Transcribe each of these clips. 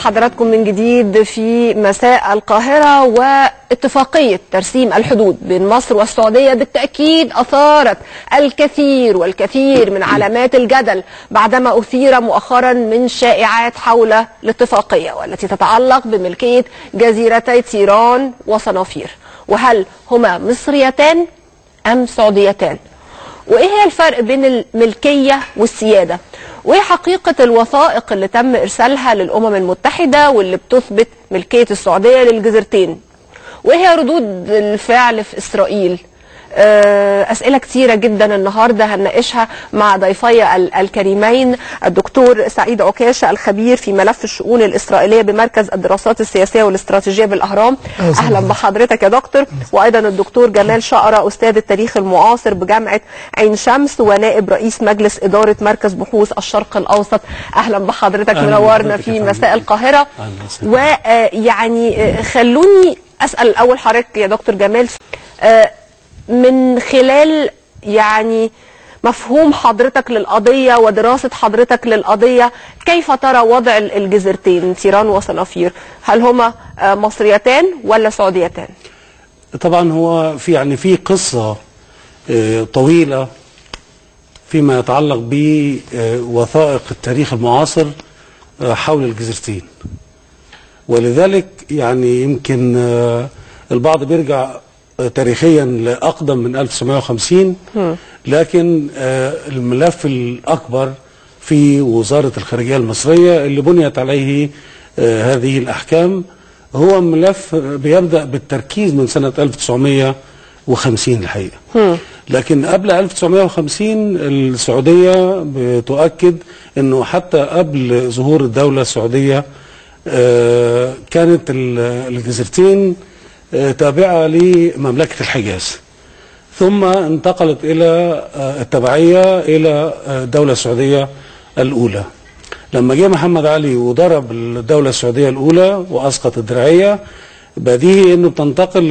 بحضراتكم من جديد في مساء القاهرة واتفاقية ترسيم الحدود بين مصر والسعودية بالتأكيد أثارت الكثير والكثير من علامات الجدل بعدما أثير مؤخرا من شائعات حول الاتفاقية والتي تتعلق بملكية جزيرتي تيران وصنافير وهل هما مصريتان أم سعوديتان؟ وايه هي الفرق بين الملكيه والسياده وايه حقيقه الوثائق اللي تم ارسالها للامم المتحده واللي بتثبت ملكيه السعوديه للجزيرتين وايه هي ردود الفعل في اسرائيل اسئله كثيره جدا النهارده هنناقشها مع ضيفي الكريمين الدكتور سعيد عكاشه الخبير في ملف الشؤون الاسرائيليه بمركز الدراسات السياسيه والاستراتيجيه بالاهرام اهلا بحضرتك يا دكتور وايضا الدكتور جمال شقره استاذ التاريخ المعاصر بجامعه عين شمس ونائب رئيس مجلس اداره مركز بحوث الشرق الاوسط اهلا بحضرتك منورنا في مساء القاهره ويعني خلوني اسال الاول حضرتك يا دكتور جمال من خلال يعني مفهوم حضرتك للقضية ودراسة حضرتك للقضية كيف ترى وضع الجزيرتين تيران وصنافير هل هما مصريتان ولا سعوديتان طبعا هو في يعني في قصة طويلة فيما يتعلق بوثائق التاريخ المعاصر حول الجزيرتين ولذلك يعني يمكن البعض بيرجع تاريخيا لأقدم من 1950 لكن الملف الأكبر في وزارة الخارجية المصرية اللي بنيت عليه هذه الأحكام هو ملف بيبدأ بالتركيز من سنة 1950 الحقيقة لكن قبل 1950 السعودية بتؤكد أنه حتى قبل ظهور الدولة السعودية كانت الجزيرتين تابعة لمملكة الحجاز ثم انتقلت إلى التبعية إلى الدولة السعودية الأولى لما جه محمد علي وضرب الدولة السعودية الأولى وأسقط الدرعية بديهي انه بتنتقل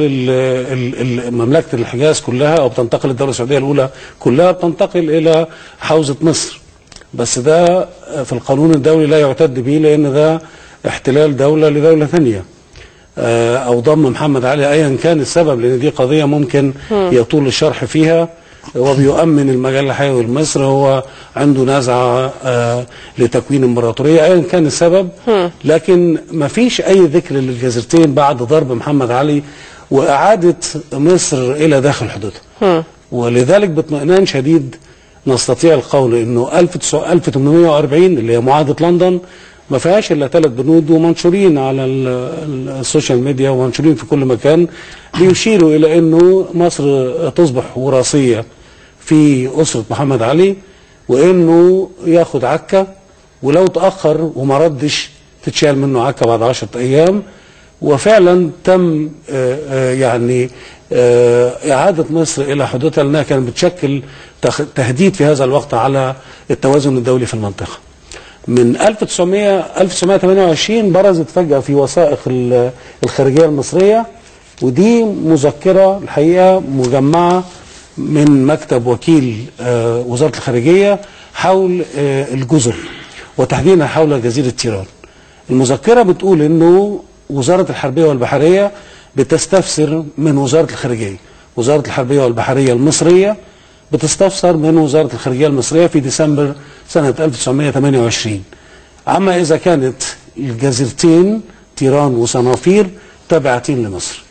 مملكه الحجاز كلها او بتنتقل الدوله السعوديه الاولى كلها بتنتقل الى حوزه مصر بس ده في القانون الدولي لا يعتد به لان ده احتلال دوله لدوله ثانيه او ضم محمد علي ايا كان السبب لان دي قضيه ممكن يطول الشرح فيها هو بيؤمن المجال الحيوي لمصر هو عنده نزعه لتكوين امبراطوريه ايا كان السبب لكن ما فيش اي ذكر للجزيرتين بعد ضرب محمد علي واعاده مصر الى داخل حدودها ولذلك باطمئنان شديد نستطيع القول انه 1840 اللي هي معاهده لندن ما فيهاش الا ثلاث بنود ومنشورين على السوشيال ميديا ومنشورين في كل مكان بيشيروا الى انه مصر تصبح وراثيه في اسره محمد علي وانه ياخد عكا ولو تاخر وما ردش تتشال منه عكا بعد 10 ايام وفعلا تم يعني اعاده مصر الى حدودها لانها كانت بتشكل تهديد في هذا الوقت على التوازن الدولي في المنطقه. من 1900 1928 برزت فجأة في وثائق الخارجية المصرية ودي مذكرة الحقيقة مجمعة من مكتب وكيل وزارة الخارجية حول الجزر وتحديدا حول جزيرة تيران المذكرة بتقول انه وزارة الحربية والبحرية بتستفسر من وزارة الخارجية وزارة الحربية والبحرية المصرية بتستفسر من وزارة الخارجية المصرية في ديسمبر سنة 1928 أما إذا كانت الجزيرتين تيران وصنافير تابعتين لمصر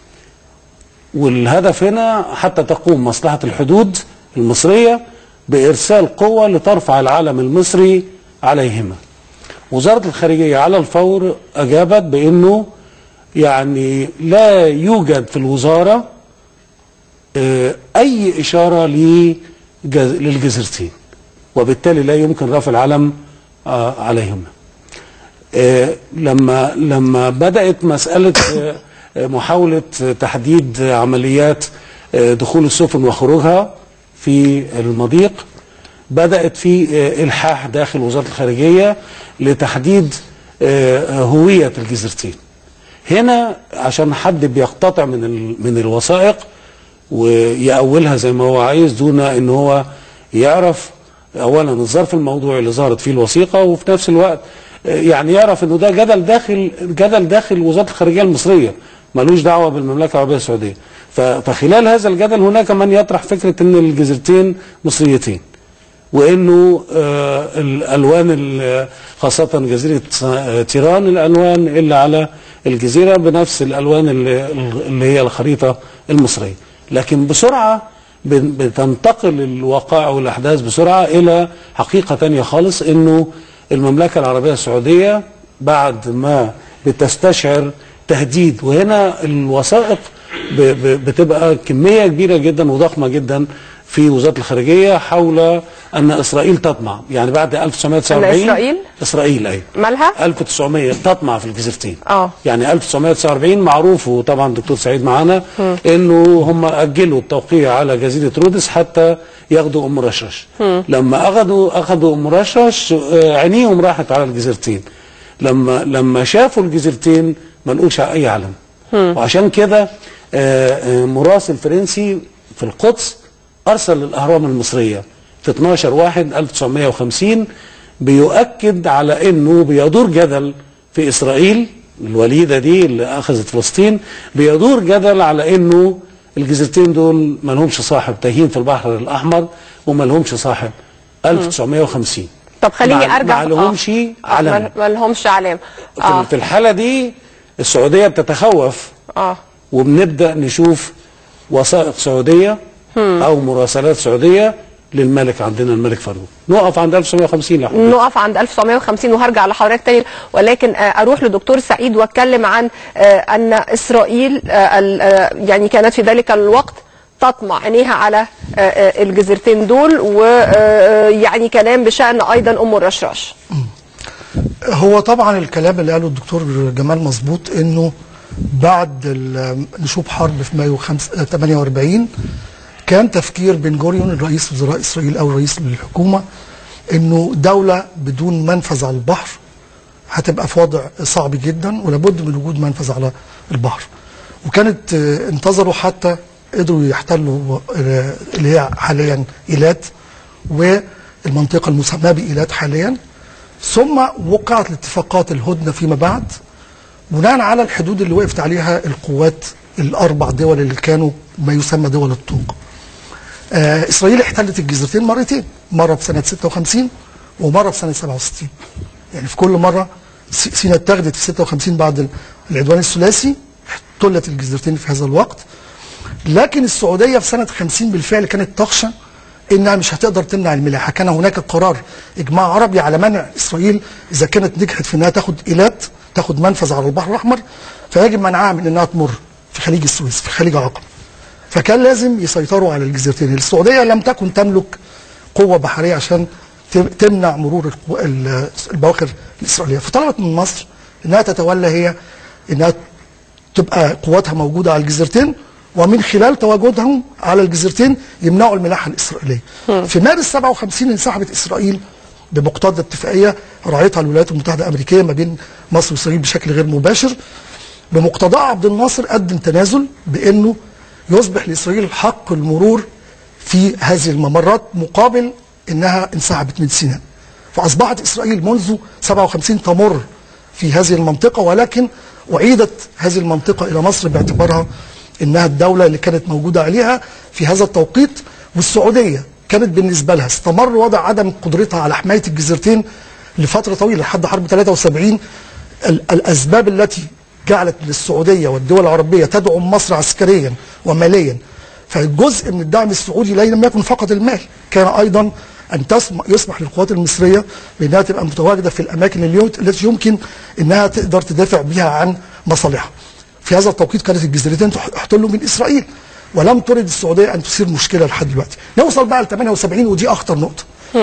والهدف هنا حتى تقوم مصلحة الحدود المصرية بإرسال قوة لترفع العلم المصري عليهما وزارة الخارجية على الفور أجابت بأنه يعني لا يوجد في الوزارة أي إشارة للجزيرتين وبالتالي لا يمكن رفع العلم عليهما لما لما بدأت مسألة محاولة تحديد عمليات دخول السفن وخروجها في المضيق بدأت في إلحاح داخل وزارة الخارجية لتحديد هوية الجزيرتين هنا عشان حد بيقتطع من من الوثائق ويأولها زي ما هو عايز دون ان هو يعرف اولا الظرف الموضوعي اللي ظهرت فيه الوثيقه وفي نفس الوقت يعني يعرف انه ده جدل داخل جدل داخل وزاره الخارجيه المصريه ملوش دعوه بالمملكه العربيه السعوديه ف- فخلال هذا الجدل هناك من يطرح فكره ان الجزيرتين مصريتين وانه آه، الالوان ال- خاصه جزيره آه، تيران الالوان اللي على الجزيره بنفس الالوان اللي, اللي هي الخريطه المصريه لكن بسرعه بن- بتنتقل الوقائع والاحداث بسرعه الى حقيقه تانية خالص انه المملكه العربيه السعوديه بعد ما بتستشعر تهديد وهنا الوثائق ب- ب- بتبقى كميه كبيره جدا وضخمه جدا في وزاره الخارجيه حول ان اسرائيل تطمع يعني بعد 1949 أن إسرائيل؟ اسرائيل ايوه مالها؟ 1900 تطمع في الجزيرتين آه. يعني 1949 معروف وطبعا دكتور سعيد معانا انه هم اجلوا التوقيع على جزيره رودس حتى ياخدوا ام رشرش لما اخذوا اخذوا ام رشرش آه، عينيهم راحت على الجزيرتين لما لما شافوا الجزيرتين ما لقوش اي علم وعشان كده آه، آه، مراسل فرنسي في القدس ارسل للاهرام المصريه في 12 واحد 1950 بيؤكد على انه بيدور جدل في اسرائيل الوليده دي اللي اخذت فلسطين بيدور جدل على انه الجزيرتين دول ما لهمش صاحب تايهين في البحر الاحمر وما لهمش صاحب 1950 طب خليني ما- ارجع ما لهمش آه. علم. ما- ما لهمش علام في- اه في الحاله دي السعوديه بتتخوف اه وبنبدا نشوف وثائق سعوديه او مراسلات سعوديه للملك عندنا الملك فاروق نقف عند 1950 لو حبيت. نقف عند 1950 وهرجع لحضرتك تاني ولكن آه، اروح لدكتور سعيد واتكلم عن آه، ان اسرائيل آه، ال- آه، يعني كانت في ذلك الوقت تطمع عينيها على آه، آه، الجزيرتين دول ويعني كلام بشان ايضا ام الرشراش هو طبعا الكلام اللي قاله الدكتور جمال مظبوط انه بعد ال- نشوب حرب في مايو خمس- آه، 48 كان تفكير بن جوريون الرئيس وزراء اسرائيل او رئيس الحكومه انه دوله بدون منفذ على البحر هتبقى في وضع صعب جدا ولابد من وجود منفذ على البحر وكانت آه، انتظروا حتى قدروا يحتلوا آه، اللي هي حاليا ايلات والمنطقه المسماه بايلات حاليا ثم وقعت الاتفاقات الهدنه فيما بعد بناء على الحدود اللي وقفت عليها القوات الاربع دول اللي كانوا ما يسمى دول الطوق. آه اسرائيل احتلت الجزيرتين مرتين، مره في سنه 56 ومره في سنه 67. يعني في كل مره س- سيناء اتخذت في 56 بعد العدوان الثلاثي احتلت الجزيرتين في هذا الوقت. لكن السعوديه في سنه 50 بالفعل كانت تخشى انها مش هتقدر تمنع الملاحه، كان هناك قرار اجماع عربي على منع اسرائيل اذا كانت نجحت في انها تاخد ايلات تاخد منفذ على البحر الاحمر فيجب منعها من انها تمر في خليج السويس في خليج عقبه. فكان لازم يسيطروا على الجزيرتين، السعوديه لم تكن تملك قوه بحريه عشان تم- تمنع مرور القو- ال- البواخر الاسرائيليه، فطلبت من مصر انها تتولى هي انها تبقى قواتها موجوده على الجزيرتين ومن خلال تواجدهم على الجزيرتين يمنعوا الملاحه الاسرائيليه. في مارس 57 انسحبت اسرائيل بمقتضى اتفاقيه راعتها الولايات المتحده الامريكيه ما بين مصر واسرائيل بشكل غير مباشر. بمقتضاه عبد الناصر قدم تنازل بانه يصبح لاسرائيل حق المرور في هذه الممرات مقابل انها انسحبت من سيناء. فاصبحت اسرائيل منذ 57 تمر في هذه المنطقه ولكن اعيدت هذه المنطقه الى مصر باعتبارها انها الدوله اللي كانت موجوده عليها في هذا التوقيت والسعوديه كانت بالنسبه لها استمر وضع عدم قدرتها على حمايه الجزيرتين لفتره طويله لحد حرب 73 ال- الاسباب التي جعلت للسعوديه والدول العربيه تدعم مصر عسكريا وماليا فجزء من الدعم السعودي لا لم يكن فقط المال كان ايضا ان تسمح يسمح للقوات المصريه بانها تبقى متواجده في الاماكن اليوم التي يمكن انها تقدر تدافع بها عن مصالحها. في هذا التوقيت كانت الجزيرتين تح- احتلوا من اسرائيل ولم ترد السعوديه ان تثير مشكله لحد دلوقتي. نوصل بقى ل 78 ودي اخطر نقطه.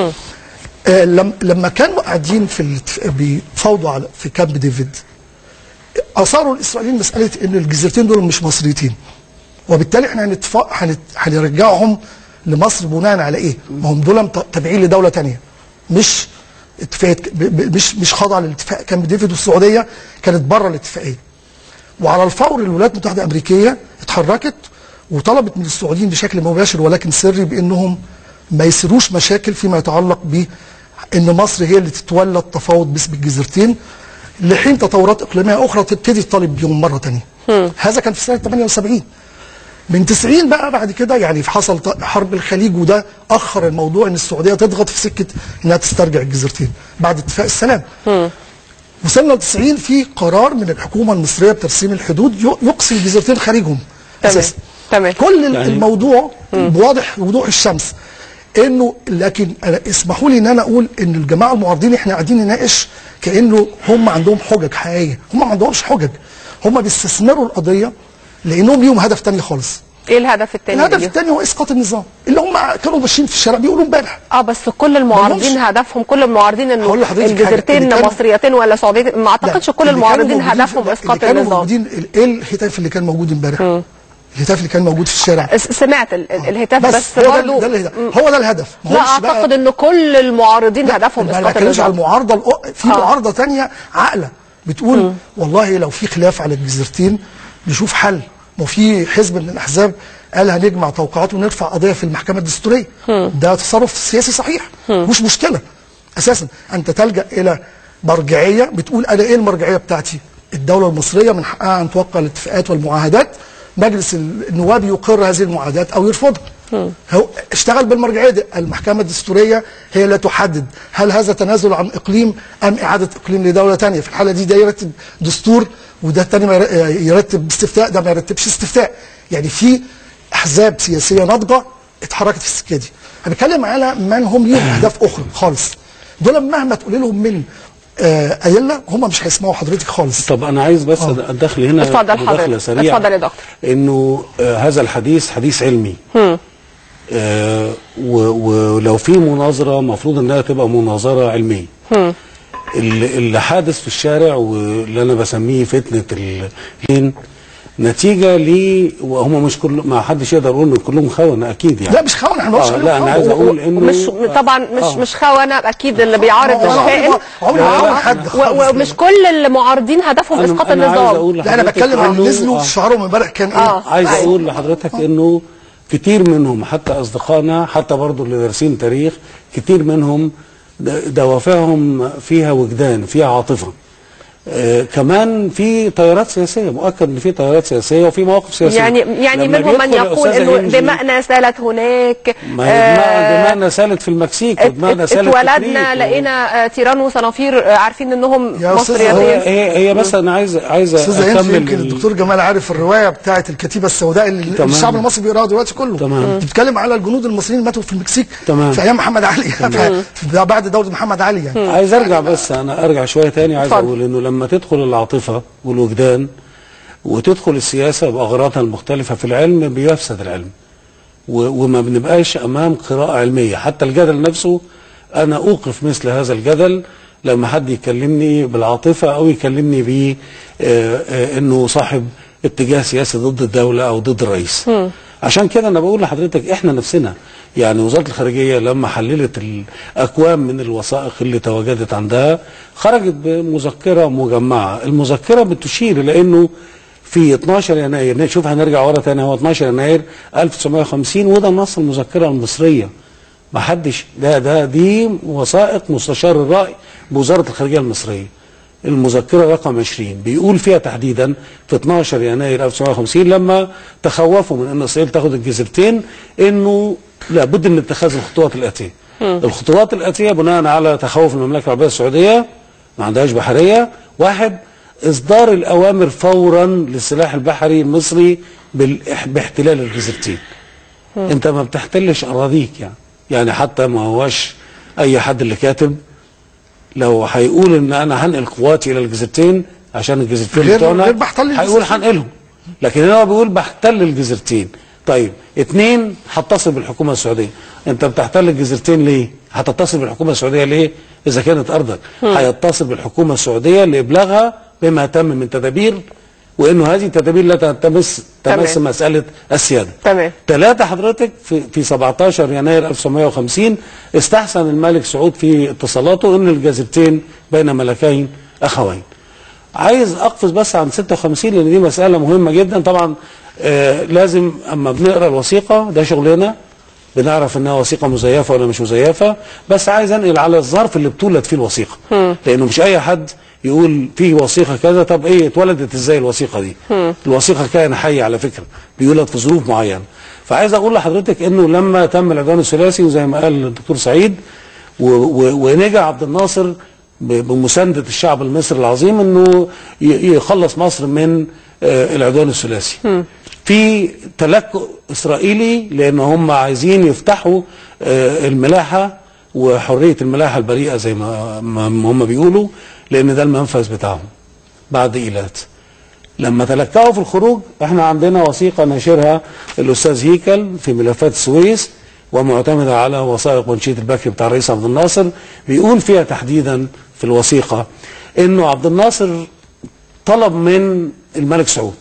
آه لم لما كانوا قاعدين في الاتف- بيفاوضوا على في كامب ديفيد اثاروا الاسرائيليين مساله ان الجزيرتين دول مش مصريتين وبالتالي احنا هنتفق هنت... هنرجعهم لمصر بناء على ايه؟ ما هم دول مت- تابعين لدوله تانية مش اتفاقيه ب... ب... مش مش خاضعه للاتفاق كامب ديفيد والسعوديه كانت بره الاتفاقيه. وعلى الفور الولايات المتحده الامريكيه اتحركت وطلبت من السعوديين بشكل مباشر ولكن سري بانهم ما يسيروش مشاكل فيما يتعلق ب ان مصر هي اللي تتولى التفاوض باسم الجزيرتين لحين تطورات اقليميه اخرى تبتدي تطالب بيهم مره ثانيه هذا كان في سنه 78 من 90 بقى بعد كده يعني حصل ط- حرب الخليج وده اخر الموضوع ان السعوديه تضغط في سكه انها تسترجع الجزيرتين بعد اتفاق السلام وصلنا ل 90 في قرار من الحكومه المصريه بترسيم الحدود ي- يقصي الجزيرتين خارجهم تمام. اساسا تمام. كل ال- يعني- الموضوع بواضح وضوح الشمس انه لكن أنا اسمحوا لي ان انا اقول ان الجماعه المعارضين احنا قاعدين نناقش كانه هم عندهم حجج حقيقيه هم ما عندهمش حجج هم بيستثمروا القضيه لانهم ليهم هدف تاني خالص ايه الهدف الثاني الهدف الثاني هو اسقاط النظام اللي هم كانوا ماشيين في الشارع بيقولوا امبارح اه بس كل المعارضين ملهمش. هدفهم كل المعارضين انه هقول لحضرتك حاجة. الجزيرتين اللي كانوا- مصريتين ولا سعوديتين ما اعتقدش لا، كل اللي كانوا المعارضين موجودين هدفهم في- اسقاط اللي كانوا النظام موجودين ال- ايه الهتاف اللي كان موجود امبارح الهتاف اللي كان موجود في الشارع س- سمعت ال- ال- الهتاف بس, هو ده, برضو ده الهدف هو ده الهدف ما لا هوش بقى- اعتقد ان كل المعارضين لا، هدفهم ما اسقاط بتكلمش على النظام المعارضه الأ- في آه. معارضه تانية عاقله بتقول والله لو في خلاف على الجزيرتين نشوف حل ما في حزب من الاحزاب قال هنجمع توقعات ونرفع قضيه في المحكمه الدستوريه ده تصرف سياسي صحيح مش مشكله اساسا انت تلجا الى مرجعيه بتقول انا ايه المرجعيه بتاعتي الدوله المصريه من حقها ان توقع الاتفاقات والمعاهدات مجلس النواب يقر هذه المعاهدات او يرفضها هو اشتغل بالمرجعيه دي المحكمه الدستوريه هي لا تحدد هل هذا تنازل عن اقليم ام اعاده اقليم لدوله ثانيه في الحاله دي ده يرتب دستور وده الثاني ما ير- يرتب استفتاء ده ما يرتبش استفتاء يعني في احزاب سياسيه ناضجه اتحركت في السكه دي انا بتكلم على من هم ليهم اهداف اخرى خالص دول مهما تقول لهم من آه ادله هم مش هيسمعوا حضرتك خالص طب انا عايز بس ادخل هنا اتفضل مداخله حضرتك. سريعه اتفضل يا دكتور. انه آه هذا الحديث حديث علمي آه و- ولو في مناظره المفروض انها تبقى مناظره علميه اللي اللي حادث في الشارع واللي انا بسميه فتنه الهين نتيجه ل وهم مش كل ما حدش يقدر يقول ان كلهم خونه اكيد يعني لا مش خونه احنا ما آه قلناش لا انا عايز اقول انه مش طبعا مش آه. مش خونه اكيد اللي بيعارض عمري مش ما- فاهم عمري ما آه. عمل حد و- خالص. ومش كل المعارضين هدفهم أنا- اسقاط أنا عايز النظام أقول لا انا لحضرتك بتكلم عن إنه- نزلوا آه. شعارهم امبارح كان ايه آه. عايز أيوة. اقول لحضرتك انه كتير منهم حتى اصدقائنا حتى برضو اللي دارسين تاريخ كتير منهم د- دوافعهم فيها وجدان فيها عاطفه آه كمان في تيارات سياسيه مؤكد ان في تيارات سياسيه وفي مواقف سياسيه يعني يعني لما منهم من بيدخل يقول الأستاذ انه هنجي- دماءنا سالت هناك ما هي آه، دماء- دماءنا سالت في المكسيك ات- ودماءنا ات- سالت في اتولدنا كريت و- لقينا آه، تيران وصنافير آه، عارفين انهم يا أستاذ هو مصريتين هي هي بس انا عايز عايز استاذ هند اكمل يمكن ال- الدكتور جمال عارف الروايه بتاعه الكتيبه السوداء اللي تمام. الشعب المصري بيقراها دلوقتي كله تمام. بتتكلم على الجنود المصريين اللي ماتوا في المكسيك تمام. في ايام محمد علي في- في- بعد دوله محمد علي يعني عايز ارجع بس انا ارجع شويه تاني عايز اتفضل. اقول انه لما تدخل العاطفه والوجدان وتدخل السياسه باغراضها المختلفه في العلم بيفسد العلم و- وما بنبقاش امام قراءه علميه حتى الجدل نفسه انا اوقف مثل هذا الجدل لما حد يكلمني بالعاطفه او يكلمني ب انه صاحب اتجاه سياسي ضد الدوله او ضد الرئيس عشان كده انا بقول لحضرتك احنا نفسنا يعني وزاره الخارجيه لما حللت الاكوام من الوثائق اللي تواجدت عندها خرجت بمذكره مجمعه المذكره بتشير الى انه في 12 يناير شوف هنرجع ورا تاني هو 12 يناير 1950 وده نص المذكره المصريه ما حدش ده ده دي وثائق مستشار الرأي بوزاره الخارجيه المصريه المذكره رقم 20 بيقول فيها تحديدا في 12 يناير 1950 لما تخوفوا من ان اسرائيل تاخد الجزيرتين انه لابد من اتخاذ الخطوات الاتيه الخطوات الاتيه بناء على تخوف المملكه العربيه السعوديه ما عندهاش بحريه واحد اصدار الاوامر فورا للسلاح البحري المصري بالإح- باحتلال الجزيرتين انت ما بتحتلش اراضيك يعني يعني حتى ما هواش اي حد اللي كاتب لو هيقول ان انا هنقل قواتي الى الجزيرتين عشان الجزيرتين غير- بتوعنا غير بحتل هيقول الجزيرتين. هنقلهم لكن هو بيقول بحتل الجزيرتين طيب اتنين هتصل بالحكومه السعوديه انت بتحتل الجزيرتين ليه هتتصل بالحكومه السعوديه ليه اذا كانت ارضك هيتصل بالحكومه السعوديه لابلاغها بما تم من تدابير وانه هذه التدابير لا تمس تمس تمام. مساله السياده تمام. ثلاثة حضرتك في, في 17 يناير 1950 استحسن الملك سعود في اتصالاته ان الجزيرتين بين ملكين اخوين. عايز اقفز بس عن 56 لان دي مسألة مهمة جدا طبعا آه لازم اما بنقرا الوثيقة ده شغلنا بنعرف انها وثيقه مزيفه ولا مش مزيفه بس عايز انقل على الظرف اللي بتولد فيه الوثيقه لانه مش اي حد يقول في وثيقه كذا طب ايه اتولدت ازاي الوثيقه دي الوثيقه كائن حي على فكره بيولد في ظروف معينه فعايز اقول لحضرتك انه لما تم العدوان الثلاثي وزي ما قال الدكتور سعيد و- و- ونجا عبد الناصر ب- بمسانده الشعب المصري العظيم انه ي- يخلص مصر من آه، العدوان الثلاثي في تلكؤ اسرائيلي لان هم عايزين يفتحوا آه، الملاحه وحريه الملاحه البريئه زي ما ما ما هم بيقولوا لان ده المنفذ بتاعهم بعد ايلات لما تلكأوا في الخروج احنا عندنا وثيقه ناشرها الاستاذ هيكل في ملفات السويس ومعتمده على وثائق منشيه البكري بتاع الرئيس عبد الناصر بيقول فيها تحديدا في الوثيقه انه عبد الناصر طلب من الملك سعود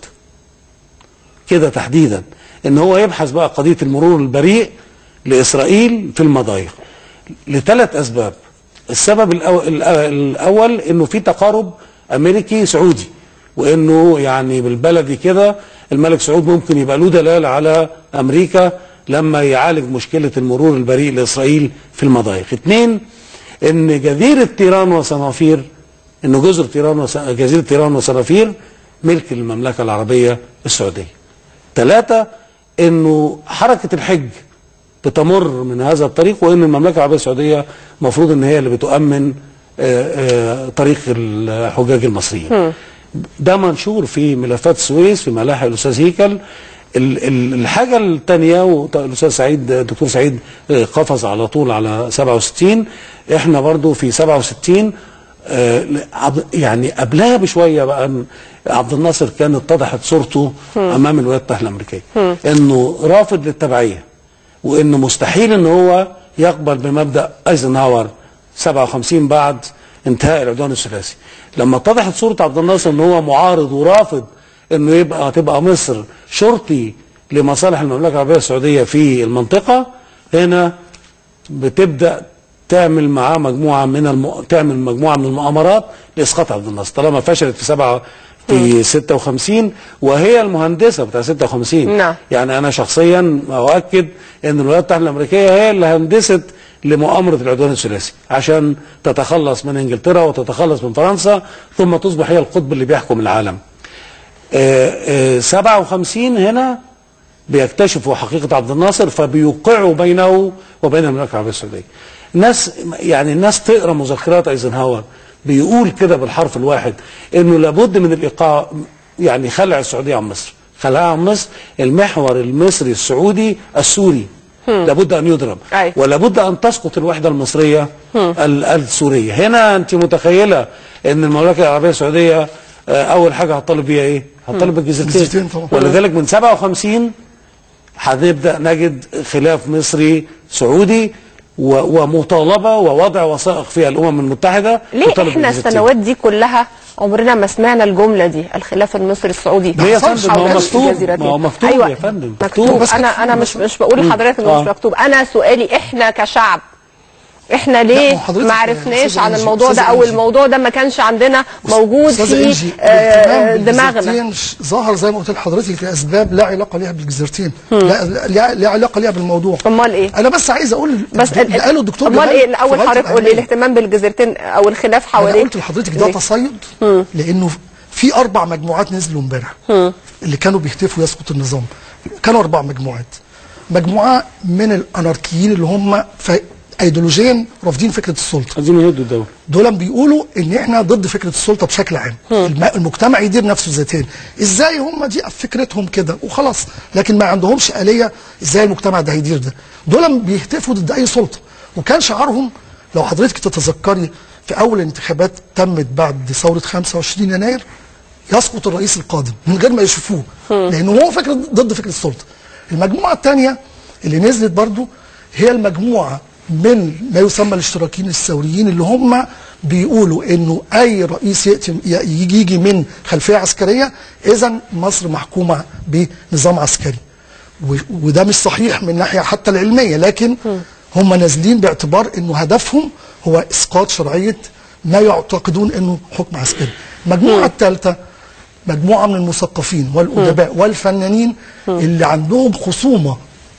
كده تحديدا ان هو يبحث بقى قضيه المرور البريء لاسرائيل في المضايق لثلاث اسباب السبب الأول, الاول انه في تقارب امريكي سعودي وانه يعني بالبلدي كده الملك سعود ممكن يبقى له دلاله على امريكا لما يعالج مشكله المرور البريء لاسرائيل في المضايق اثنين ان جزيره تيران وصنافير انه جزر تيران وس... جزيره تيران وصنافير ملك المملكه العربيه السعوديه ثلاثة انه حركة الحج بتمر من هذا الطريق وان المملكة العربية السعودية المفروض ان هي اللي بتؤمن آه، آه، طريق الحجاج المصريين ده منشور في ملفات السويس في ملاحق الاستاذ هيكل ال- ال- الحاجة الثانية والأستاذ سعيد الدكتور سعيد آه، قفز على طول على 67 احنا برضو في 67 آه، عبد- يعني قبلها بشويه بقى إن عبد الناصر كان اتضحت صورته امام الولايات المتحده الامريكيه انه رافض للتبعيه وانه مستحيل ان هو يقبل بمبدا ايزنهاور 57 بعد انتهاء العدوان الثلاثي لما اتضحت صوره عبد الناصر ان هو معارض ورافض انه يبقى تبقى مصر شرطي لمصالح المملكه العربيه السعوديه في المنطقه هنا بتبدا تعمل معاه مجموعه من الم... تعمل مجموعه من المؤامرات لاسقاط عبد الناصر طالما فشلت في سبعه في 56 وهي المهندسه بتاع 56 نعم. يعني انا شخصيا اؤكد ان الولايات المتحده الامريكيه هي اللي هندست لمؤامره العدوان الثلاثي عشان تتخلص من انجلترا وتتخلص من فرنسا ثم تصبح هي القطب اللي بيحكم العالم. آه، آه، 57 هنا بيكتشفوا حقيقة عبد الناصر فبيوقعوا بينه وبين المملكة العربية السعودية الناس يعني الناس تقرا مذكرات ايزنهاور بيقول كده بالحرف الواحد انه لابد من الايقاع يعني خلع السعودية عن مصر خلعها عن مصر المحور المصري السعودي السوري لابد ان يضرب أيوة. ولابد ان تسقط الوحده المصريه ال- السوريه هنا انت متخيله ان المملكه العربيه السعوديه آه، اول حاجه هتطالب بيها ايه هتطالب الجزيرتين بالجزيرتين طبعا. ولذلك من 57 هنبدا نجد خلاف مصري سعودي و- ومطالبه ووضع وثائق فيها الامم المتحده ليه تطالب احنا بالجزيرتين. السنوات دي كلها عمرنا ما سمعنا الجمله دي الخلاف المصري السعودي ليه يا حول فندم؟ ما هو مكتوب. الجزيرتين. ما هو مكتوب أيوة يا فندم. مكتوب, مكتوب. بس انا كده. انا مش مش بقول لحضرتك انه مش آه. مكتوب انا سؤالي احنا كشعب احنا لا، ليه ما هو حضرتك ما يا عرفناش أستاذة عن إنجي- الموضوع ده أستاذة او إنجي. الموضوع ده ما كانش عندنا موجود أستاذة في إنجي، آه، الاهتمام دماغنا بالجزيرتين ظهر زي ما قلت لحضرتك لاسباب لا علاقه ليها بالجزيرتين لا, لا, لا علاقه ليها بالموضوع امال ايه انا بس عايز اقول بس اللي قاله الدكتور امال جمال ايه في الاول غاية حضرتك قول لي الأهمية. الاهتمام بالجزيرتين او الخلاف انا حوالين قلت لحضرتك ده تصيد لانه في اربع مجموعات نزلوا امبارح اللي كانوا بيهتفوا يسقط النظام كانوا اربع مجموعات مجموعه من الاناركيين اللي هم ف- ايديولوجيا رافضين فكره السلطه عايزين يهدوا الدوله دول بيقولوا ان احنا ضد فكره السلطه بشكل عام الم- المجتمع يدير نفسه ذاتيا ازاي هم دي فكرتهم كده وخلاص لكن ما عندهمش آلية ازاي المجتمع ده هيدير ده دول بيهتفوا ضد اي سلطه وكان شعارهم لو حضرتك تتذكري في اول انتخابات تمت بعد ثوره 25 يناير يسقط الرئيس القادم من غير ما يشوفوه لانه هو فكره ضد فكره السلطه المجموعه الثانيه اللي نزلت برضو هي المجموعه من ما يسمى الاشتراكيين الثوريين اللي هم بيقولوا انه اي رئيس ياتي يجي يجي من خلفيه عسكريه اذا مصر محكومه بنظام عسكري و- وده مش صحيح من الناحيه حتى العلميه لكن هم نازلين باعتبار انه هدفهم هو اسقاط شرعيه ما يعتقدون انه حكم عسكري المجموعه الثالثه مجموعه من المثقفين والادباء والفنانين اللي عندهم خصومه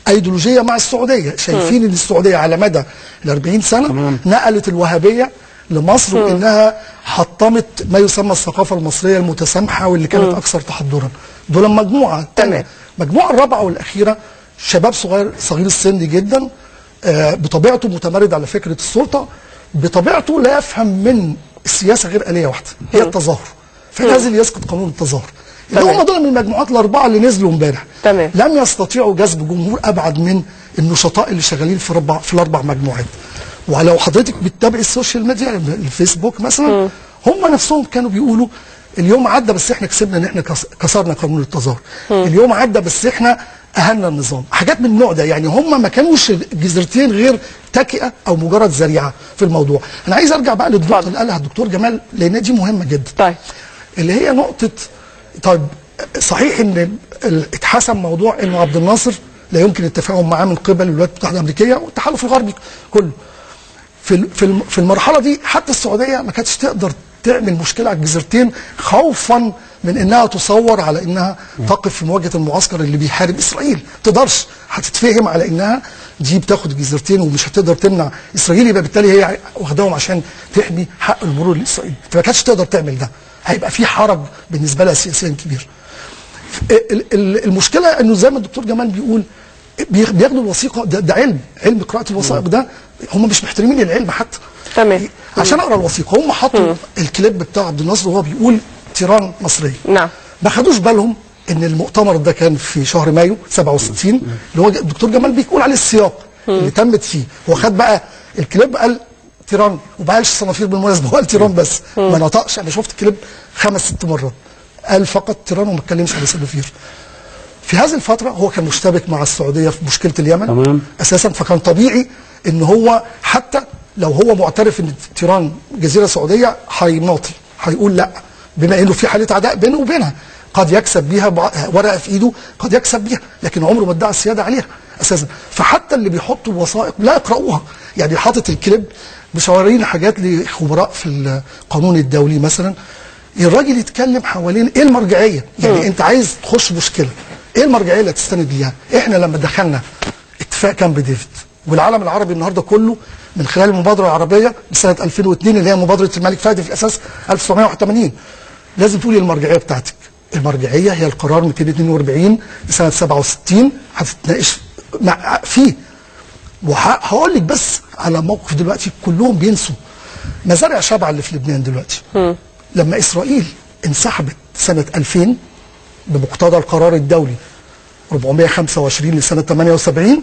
ايديولوجيه مع السعوديه شايفين ان السعوديه على مدى ال 40 سنه تمام. نقلت الوهابيه لمصر وانها حطمت ما يسمى الثقافه المصريه المتسامحه واللي كانت اكثر تحضرا دول مجموعه تانية المجموعه الرابعه والاخيره شباب صغير صغير السن جدا آه، بطبيعته متمرد على فكره السلطه بطبيعته لا يفهم من السياسه غير اليه واحده هي التظاهر فنازل يسقط قانون التظاهر اللي تمام. هم دول من المجموعات الاربعه اللي نزلوا امبارح تمام. لم يستطيعوا جذب جمهور ابعد من النشطاء اللي شغالين في ربع في الاربع مجموعات ولو حضرتك بتتابع السوشيال ميديا الفيسبوك مثلا هم نفسهم كانوا بيقولوا اليوم عدى بس احنا كسبنا ان احنا كس- كسرنا قانون التظاهر اليوم عدى بس احنا اهلنا النظام حاجات من النوع ده يعني هم ما كانوش الجزرتين غير تكئه او مجرد ذريعه في الموضوع انا عايز ارجع بقى للنقطه اللي قالها الدكتور جمال لان دي مهمه جدا طيب اللي هي نقطة طيب صحيح ان ال- اتحسم موضوع انه عبد الناصر لا يمكن التفاهم معاه من قبل الولايات المتحدة الأمريكية والتحالف الغربي كله في ال- في الم- في المرحلة دي حتى السعودية ما كانتش تقدر تعمل مشكلة على الجزيرتين خوفا من انها تصور على انها تقف في مواجهة المعسكر اللي بيحارب اسرائيل تقدرش هتتفهم على انها دي بتاخد الجزيرتين ومش هتقدر تمنع اسرائيل يبقى بالتالي هي واخداهم عشان تحمي حق المرور لاسرائيل فما كانتش تقدر تعمل ده هيبقى في حرج بالنسبه لها سياسيا كبير ال- ال- المشكله انه زي ما الدكتور جمال بيقول بيخ- بياخدوا الوثيقه ده, ده علم علم قراءه الوثائق ده هم مش محترمين العلم حتى تمام. عشان اقرا الوثيقه هم حطوا الكليب بتاع عبد الناصر وهو بيقول تيران مصريه نعم ما خدوش بالهم ان المؤتمر ده كان في شهر مايو 67 اللي هو الدكتور جمال بيقول عليه السياق اللي تمت فيه هو خد بقى الكليب قال تيران وما قالش صنافير بالمناسبه هو قال تيران بس ما نطقش انا شفت الكليب خمس ست مرات قال فقط تيران وما اتكلمش على صنافير في هذه الفترة هو كان مشتبك مع السعودية في مشكلة اليمن تمام. أساسا فكان طبيعي إن هو حتى لو هو معترف إن تيران جزيرة سعودية هيناطي هيقول لا بما إنه في حالة عداء بينه وبينها قد يكسب بيها بع- ورقة في إيده قد يكسب بيها لكن عمره ما ادعى السيادة عليها أساسا فحتى اللي بيحطوا الوثائق لا يقرأوها يعني حاطط الكليب مش ورينا حاجات لخبراء في القانون الدولي مثلا الراجل يتكلم حوالين ايه المرجعيه يعني انت عايز تخش مشكله ايه المرجعيه اللي هتستند ليها احنا لما دخلنا اتفاق كامب ديفيد والعالم العربي النهارده كله من خلال المبادره العربيه لسنه 2002 اللي هي مبادره الملك فهد في الاساس 1981 لازم تقولي المرجعيه بتاعتك المرجعيه هي القرار 242 لسنه 67 هتتناقش مع فيه وهقول لك بس على موقف دلوقتي كلهم بينسوا مزارع شبع اللي في لبنان دلوقتي لما اسرائيل انسحبت سنه 2000 بمقتضى القرار الدولي 425 لسنه 78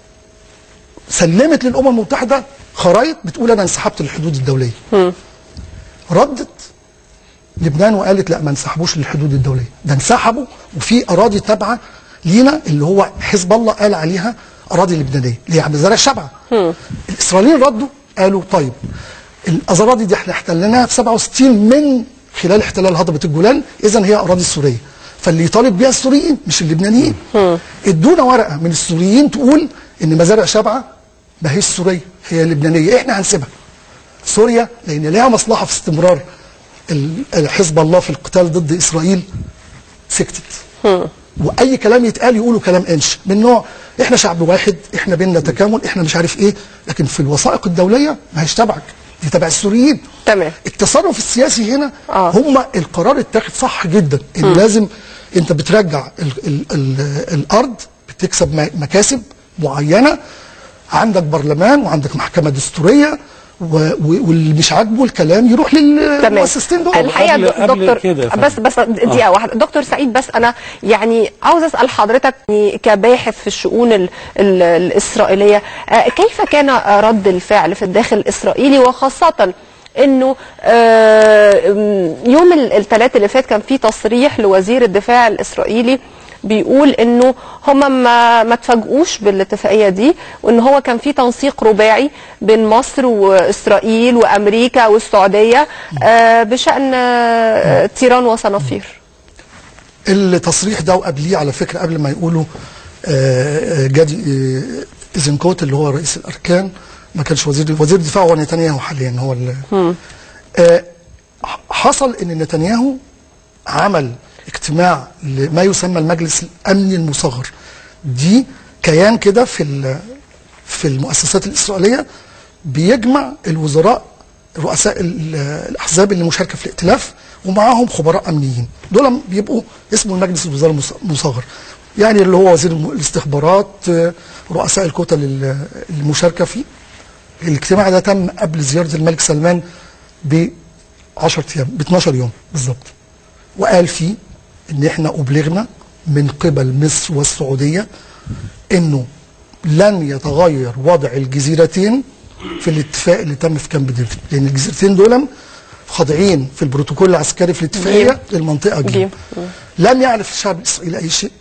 سلمت للامم المتحده خرائط بتقول انا انسحبت للحدود الدوليه ردت لبنان وقالت لا ما انسحبوش للحدود الدوليه ده انسحبوا وفي اراضي تابعه لينا اللي هو حزب الله قال عليها اراضي لبنانيه اللي هي مزارع شبعه الاسرائيليين ردوا قالوا طيب الاراضي دي احنا احتلناها في 67 من خلال احتلال هضبه الجولان اذا هي اراضي سوريه فاللي يطالب بيها السوريين مش اللبنانيين ادونا ورقه من السوريين تقول ان مزارع شبعه ما هيش سوريه هي لبنانيه احنا هنسيبها سوريا لان لها مصلحه في استمرار ال- حزب الله في القتال ضد اسرائيل سكتت واي كلام يتقال يقولوا كلام انش من نوع احنا شعب واحد احنا بيننا تكامل احنا مش عارف ايه لكن في الوثائق الدوليه ما هيش تبعك دي تبع السوريين تمام. التصرف السياسي هنا آه. هم القرار اتاخد صح جدا ان لازم انت بترجع ال ال ال الارض بتكسب م- مكاسب معينه عندك برلمان وعندك محكمه دستوريه و- و- واللي مش عاجبه الكلام يروح تمام للمؤسستين دول الحقيقه قبل- قبل دكتور كده يا فندم. بس بس دقيقه واحده دكتور سعيد بس انا يعني عاوز اسال حضرتك يعني كباحث في الشؤون ال ال الاسرائيليه آه، كيف كان آه، رد الفعل في الداخل الاسرائيلي وخاصه انه آه، م، يوم الثلاث اللي فات كان في تصريح لوزير الدفاع الاسرائيلي بيقول انه هم ما ما تفاجئوش بالاتفاقيه دي وان هو كان في تنسيق رباعي بين مصر واسرائيل وامريكا والسعوديه آه، بشان آه، تيران وصنافير التصريح ده وقبليه على فكره قبل ما يقولوا آه، آه، جادي آه، ايزنكوت اللي هو رئيس الاركان ما كانش وزير وزير الدفاع هو نتنياهو حاليا هو ال- آه، ح- حصل ان نتنياهو عمل اجتماع لما يسمى المجلس الامني المصغر دي كيان كده في ال- في المؤسسات الاسرائيليه بيجمع الوزراء رؤساء ال- الاحزاب اللي مشاركه في الائتلاف ومعاهم خبراء امنيين دول بيبقوا اسمه المجلس الوزراء المص- المصغر يعني اللي هو وزير الم- الاستخبارات آه، رؤساء الكتل ال- المشاركه فيه الاجتماع ده تم قبل زياره الملك سلمان ب 10 ايام ب 12 يوم بالظبط وقال فيه ان احنا ابلغنا من قبل مصر والسعوديه انه لن يتغير وضع الجزيرتين في الاتفاق اللي تم في كامب ديفيد لان الجزيرتين دول خاضعين في البروتوكول العسكري في الاتفاقيه للمنطقه جيم. جيم لم يعرف الشعب الاسرائيلي اي شيء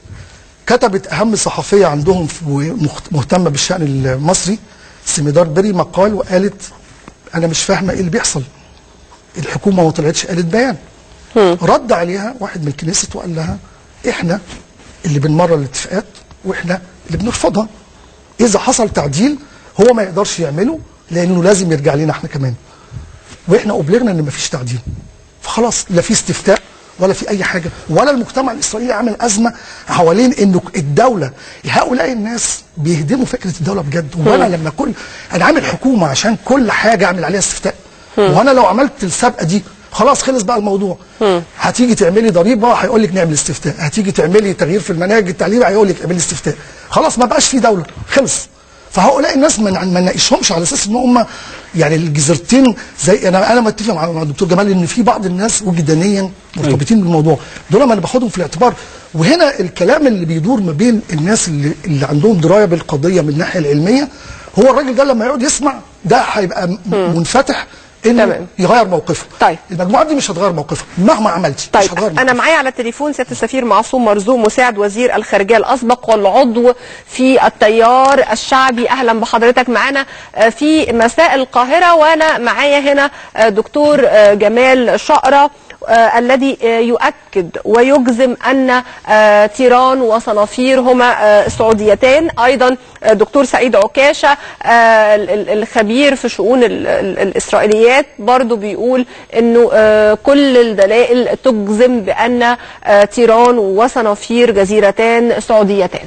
كتبت اهم صحفيه عندهم في- ومخت- مهتمه بالشان المصري سميدار بري مقال وقالت انا مش فاهمه ايه اللي بيحصل الحكومه ما طلعتش قالت بيان رد عليها واحد من الكنيسة وقال لها احنا اللي بنمرر الاتفاقات واحنا اللي بنرفضها اذا حصل تعديل هو ما يقدرش يعمله لانه لازم يرجع لنا احنا كمان واحنا ابلغنا ان مفيش تعديل فخلاص لا في استفتاء ولا في اي حاجه ولا المجتمع الاسرائيلي عامل ازمه حوالين انه الدوله هؤلاء الناس بيهدموا فكره الدوله بجد وانا لما كل انا عامل حكومه عشان كل حاجه اعمل عليها استفتاء وانا لو عملت السابقه دي خلاص خلص بقى الموضوع هتيجي تعملي ضريبه هيقول لك نعمل استفتاء هتيجي تعملي تغيير في المناهج التعليميه هيقول لك اعملي استفتاء خلاص ما بقاش في دوله خلص فهؤلاء الناس ما ما نناقشهمش على اساس ان هم يعني الجزيرتين زي انا انا متفق مع مع الدكتور جمال ان في بعض الناس وجدانيا مرتبطين بالموضوع دول ما انا باخدهم في الاعتبار وهنا الكلام اللي بيدور ما بين الناس اللي, اللي عندهم درايه بالقضيه من الناحيه العلميه هو الراجل ده لما يقعد يسمع ده هيبقى م- منفتح انه تمام. يغير موقفه طيب. المجموعه دي مش هتغير موقفها مهما عملتي مش هتغير طيب انا موقفها. معايا على التليفون سياده السفير معصوم مرزوق مساعد وزير الخارجيه الاسبق والعضو في التيار الشعبي اهلا بحضرتك معانا آه، في مساء القاهره وانا معايا هنا آه، دكتور آه، جمال شقره آه، الذي آه، يؤكد ويجزم ان آه، تيران وصنافير هما آه، سعوديتان ايضا آه، دكتور سعيد عكاشه آه، ال- ال- الخبير في شؤون ال- ال- الاسرائيليات برضو بيقول انه آه، كل الدلائل تجزم بان آه، تيران وصنافير جزيرتان سعوديتان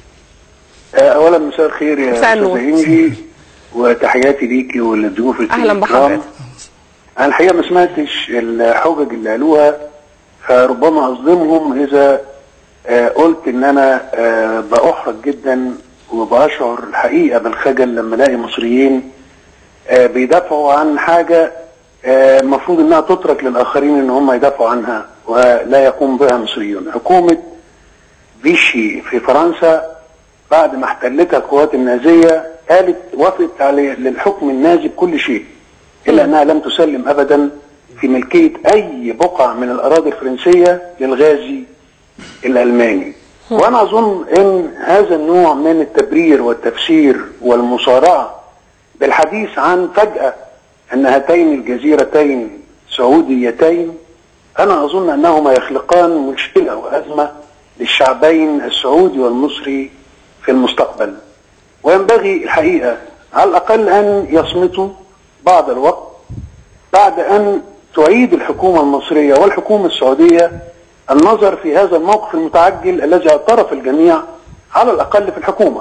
اولا مساء الخير يا مساء استاذ النور. انجي وتحياتي ليكي وللضيوف أهلا الكرام. بحضرتك. انا الحقيقه ما سمعتش الحجج اللي قالوها فربما اصدمهم اذا آه، قلت ان انا آه، باحرج جدا وبشعر الحقيقه بالخجل لما الاقي مصريين آه، بيدافعوا عن حاجه آه، المفروض انها تترك للاخرين ان هم يدافعوا عنها ولا يقوم بها مصريون حكومه فيشي في فرنسا بعد ما احتلتها القوات النازية قالت وافقت على للحكم النازي بكل شيء إلا أنها لم تسلم أبدا في ملكية أي بقعة من الأراضي الفرنسية للغازي الألماني وأنا أظن أن هذا النوع من التبرير والتفسير والمصارعة بالحديث عن فجأة أن هاتين الجزيرتين سعوديتين أنا أظن أنهما يخلقان مشكلة وأزمة للشعبين السعودي والمصري في المستقبل وينبغي الحقيقة على الأقل أن يصمتوا بعض الوقت بعد أن تعيد الحكومة المصرية والحكومة السعودية النظر في هذا الموقف المتعجل الذي اعترف الجميع على الأقل في الحكومة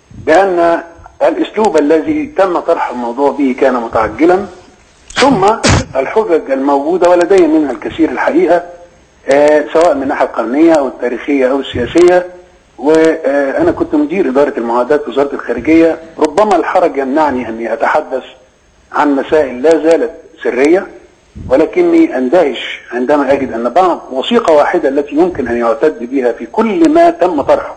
بأن الأسلوب الذي تم طرح الموضوع به كان متعجلا ثم الحجج الموجودة ولدي منها الكثير الحقيقة آه، سواء من الناحية القانونية أو التاريخية أو السياسية وأنا كنت مدير إدارة المعاهدات في وزارة الخارجية ربما الحرج يمنعني أني أتحدث عن مسائل لا زالت سرية ولكني أندهش عندما أجد أن بعض وثيقة واحدة التي يمكن أن يعتد بها في كل ما تم طرحه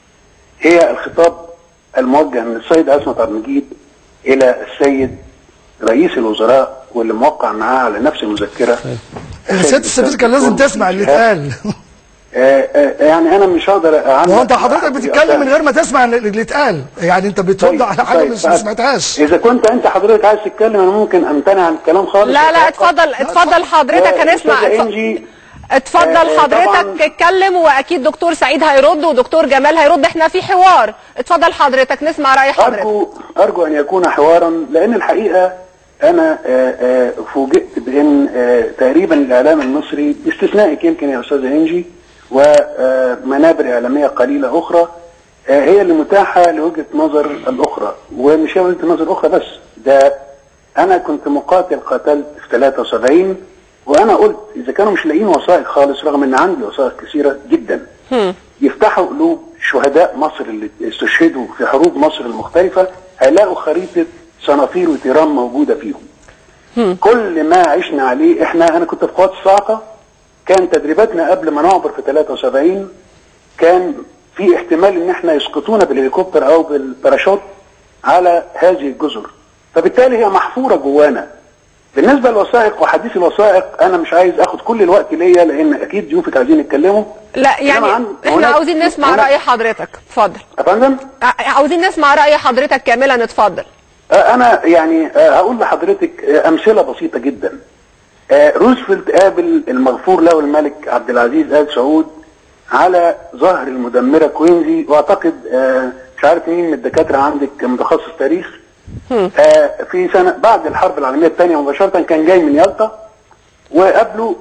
هي الخطاب الموجه من السيد عصمت عبد المجيد إلى السيد رئيس الوزراء واللي موقع معاه على نفس المذكرة سياده السفير كان لازم تسمع اللي اتقال آه، آه، يعني انا مش هقدر اعمل هو انت حضرتك بتتكلم من غير ما تسمع اللي اتقال يعني انت بترد على حاجه مش ما سمعتهاش اذا كنت انت حضرتك عايز تتكلم انا ممكن امتنع عن الكلام خالص لا لا اتفضل اتفضل حضرتك يا هنسمع أستاذة اتف- إنجي، اتفضل آه، حضرتك طبعاً. اتكلم واكيد دكتور سعيد هيرد ودكتور جمال هيرد احنا في حوار اتفضل حضرتك نسمع راي حضرتك أرجو أرجو أن يكون حوارا لأن الحقيقة أنا آه، آه، فوجئت بأن آه، تقريبا الإعلام المصري باستثنائك يمكن يا أستاذة إنجي ومنابر إعلامية قليلة أخرى آه، هي اللي متاحه لوجهه نظر الاخرى ومش هي وجهه نظر الاخرى بس ده انا كنت مقاتل قاتلت في 73 وانا قلت اذا كانوا مش لاقيين وثائق خالص رغم ان عندي وثائق كثيره جدا يفتحوا قلوب شهداء مصر اللي استشهدوا في حروب مصر المختلفه هيلاقوا خريطه صنافير وتيران موجوده فيهم كل ما عشنا عليه احنا انا كنت في قوات الصاعقه كان تدريباتنا قبل ما نعبر في 73 كان في احتمال ان احنا يسقطونا بالهليكوبتر او بالباراشوت على هذه الجزر فبالتالي هي محفوره جوانا بالنسبه للوثائق وحديث الوثائق انا مش عايز اخد كل الوقت ليا لان اكيد ضيوفك عايزين يتكلموا لا يعني إنما عن- احنا هناك- عاوزين نسمع هناك- راي حضرتك اتفضل يا فندم ع- عاوزين نسمع راي حضرتك كاملا اتفضل آه، انا يعني آه، هقول لحضرتك آه، امثله بسيطه جدا آه، روزفلت قابل المغفور له الملك عبد العزيز ال سعود على ظهر المدمره كوينزي واعتقد آه، مش عارف مين من الدكاتره عندك متخصص تاريخ آه، في سنه بعد الحرب العالميه الثانيه مباشره كان جاي من يالطا وقابله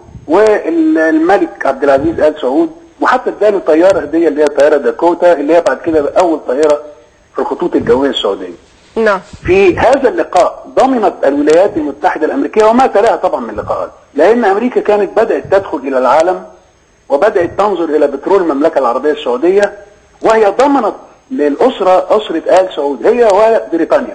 والملك عبد العزيز ال سعود وحتى اداله طياره هديه اللي هي طياره داكوتا اللي هي بعد كده اول طياره في الخطوط الجويه السعوديه. نعم في هذا اللقاء ضمنت الولايات المتحدة الأمريكية وما تلاها طبعا من لقاءات لأن أمريكا كانت بدأت تدخل إلى العالم وبدأت تنظر إلى بترول المملكة العربية السعودية وهي ضمنت للأسرة أسرة آل سعود هي وبريطانيا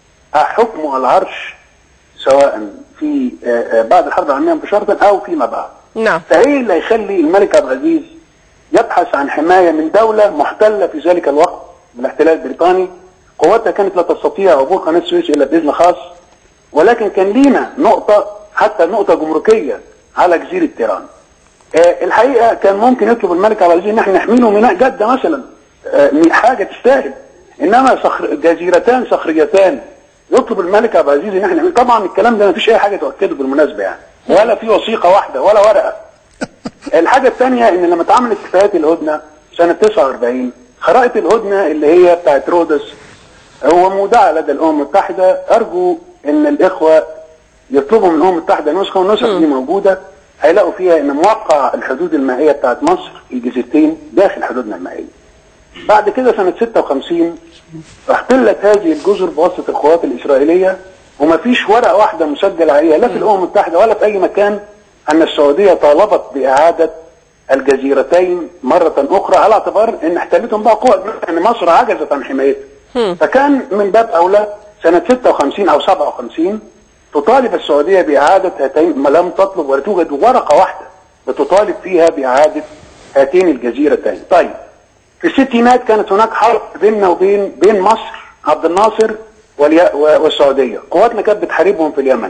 حكم العرش سواء في آه، آه، بعد الحرب العالمية مباشرة أو فيما بعد نعم فايه اللي هيخلي الملك عبد العزيز يبحث عن حمايه من دوله محتله في ذلك الوقت بالاحتلال البريطاني قواتها كانت لا تستطيع عبور قناه السويس الا باذن خاص ولكن كان لينا نقطه حتى نقطه جمركيه على جزيره تيران. آه الحقيقه كان ممكن يطلب الملك عبد العزيز ان احنا نحميله ميناء جده مثلا آه حاجه تستاهل انما صخر جزيرتان صخريتان يطلب الملك عبد العزيز ان احنا نعمل طبعا الكلام ده ما فيش اي حاجه تؤكده بالمناسبه يعني ولا في وثيقه واحده ولا ورقه الحاجة الثانية ان لما اتعملت اتفاقية الهدنة سنة 49 خرائط الهدنة اللي هي بتاعت رودس هو مودعة لدى الامم المتحدة ارجو ان الاخوة يطلبوا من الامم المتحدة نسخة والنسخ دي موجودة هيلاقوا فيها ان موقع الحدود المائية بتاعت مصر الجزيرتين داخل حدودنا المائية بعد كده سنة 56 احتلت هذه الجزر بواسطة القوات الإسرائيلية ومفيش ورقة واحدة مسجل عليها لا في الأمم المتحدة ولا في أي مكان أن السعودية طالبت بإعادة الجزيرتين مرة أخرى على اعتبار أن احتلتهم بقى قوة أن مصر عجزت عن حمايتها فكان من باب أولى سنة 56 أو 57 تطالب السعودية بإعادة هاتين ما لم تطلب ولا توجد ورقة واحدة بتطالب فيها بإعادة هاتين الجزيرتين طيب في الستينات كانت هناك حرب بيننا وبين بين مصر عبد الناصر واليا- و- والسعوديه، قواتنا كانت بتحاربهم في اليمن.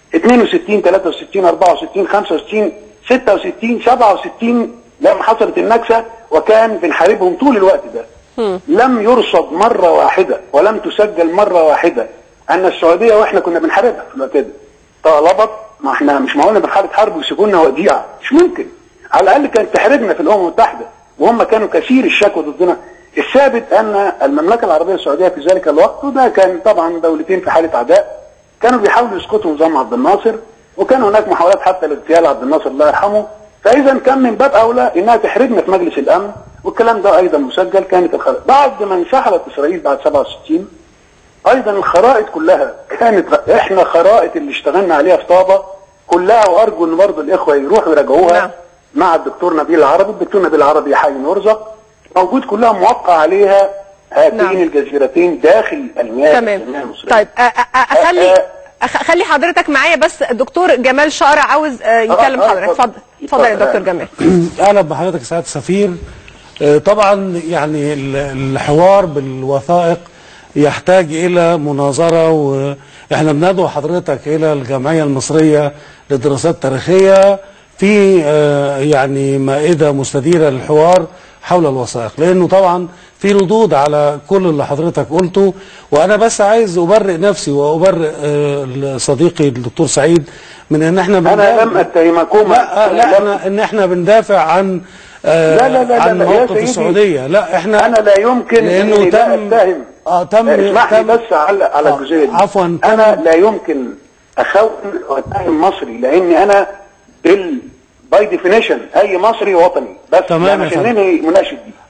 62 63 64 65 66 67 لما حصلت النكسه وكان بنحاربهم طول الوقت ده. لم يرصد مره واحده ولم تسجل مره واحده ان السعوديه واحنا كنا بنحاربها في الوقت ده. طالبت ما احنا مش معقول بحاله حرب ويسيبوا لنا وديعه، مش ممكن. على الاقل كانت تحاربنا في الامم المتحده وهم كانوا كثير الشكوى ضدنا الثابت ان المملكه العربيه السعوديه في ذلك الوقت وده كان طبعا دولتين في حاله عداء كانوا بيحاولوا يسقطوا نظام عبد الناصر وكان هناك محاولات حتى لاغتيال عبد الناصر الله يرحمه فاذا كان من باب اولى انها تحرجنا في مجلس الامن والكلام ده ايضا مسجل كانت الخرائط بعد ما انسحبت اسرائيل بعد 67 ايضا الخرائط كلها كانت احنا خرائط اللي اشتغلنا عليها في طابه كلها وارجو ان برضه الاخوه يروحوا يراجعوها نعم. مع الدكتور نبيل العربي الدكتور نبيل العربي حي يرزق موجود كلها موقع عليها هاتين نعم. الجزيرتين داخل المياه المياه تمام المصرية. طيب أ- أ- أ- اخلي أ- أخ- خلي حضرتك معايا بس الدكتور جمال شارع عاوز آه، يكلم آه، حضرتك اتفضل. اتفضل اتفضل يا اتفضل. دكتور جمال اهلا بحضرتك سعاده السفير آه، طبعا يعني ال- الحوار بالوثائق يحتاج الى مناظره واحنا بندعو حضرتك الى الجمعيه المصريه للدراسات التاريخيه في آه، يعني مائده مستديره للحوار حول الوثائق لانه طبعا في ردود على كل اللي حضرتك قلته وانا بس عايز ابرئ نفسي وابرئ آه، صديقي الدكتور سعيد من ان احنا انا بندافع- لم اتهمكما لا لا احنا ان احنا بندافع عن آه لا لا لا عن لا لا، يا موقف سيدي، السعوديه لا احنا انا لا يمكن لانه إني لا تم اتهم اه تم اسمح لي تم بس على على آه، الجزئيه دي عفواً، انا تم- لا يمكن اخون واتهم مصري لاني انا بال باي ديفينيشن اي مصري وطني بس تمام يعني يا عشان فندم. ننهي مناشد دي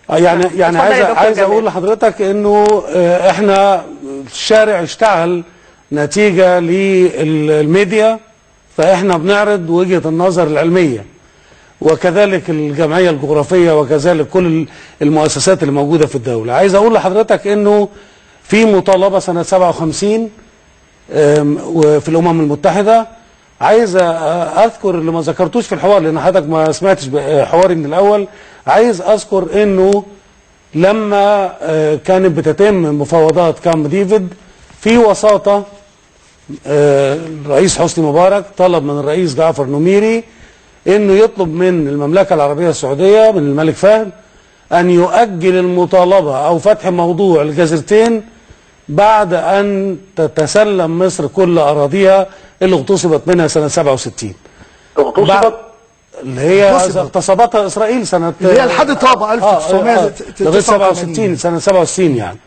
آه، يعني يعني اتفضل عايز يا دكتور عايز جمال. اقول لحضرتك انه آه، احنا الشارع اشتعل نتيجه للميديا فاحنا بنعرض وجهه النظر العلميه وكذلك الجمعيه الجغرافيه وكذلك كل المؤسسات اللي موجوده في الدوله عايز اقول لحضرتك انه في مطالبه سنه 57 آم، وفي الامم المتحده عايز أ- اذكر اللي ما ذكرتوش في الحوار لان حضرتك ما سمعتش ب- حواري من الاول عايز اذكر انه لما آه، كانت بتتم مفاوضات كامب ديفيد في وساطه آه، الرئيس حسني مبارك طلب من الرئيس جعفر نميري انه يطلب من المملكه العربيه السعوديه من الملك فهد ان يؤجل المطالبه او فتح موضوع الجزيرتين بعد ان تتسلم مصر كل اراضيها اللي اغتصبت منها سنه 67 اغتصبت بعد- اللي هي اغتصبت. اغتصبتها اسرائيل سنه اللي هي لحد طابة آه، 1989 لغايه 67 سنه 67 يعني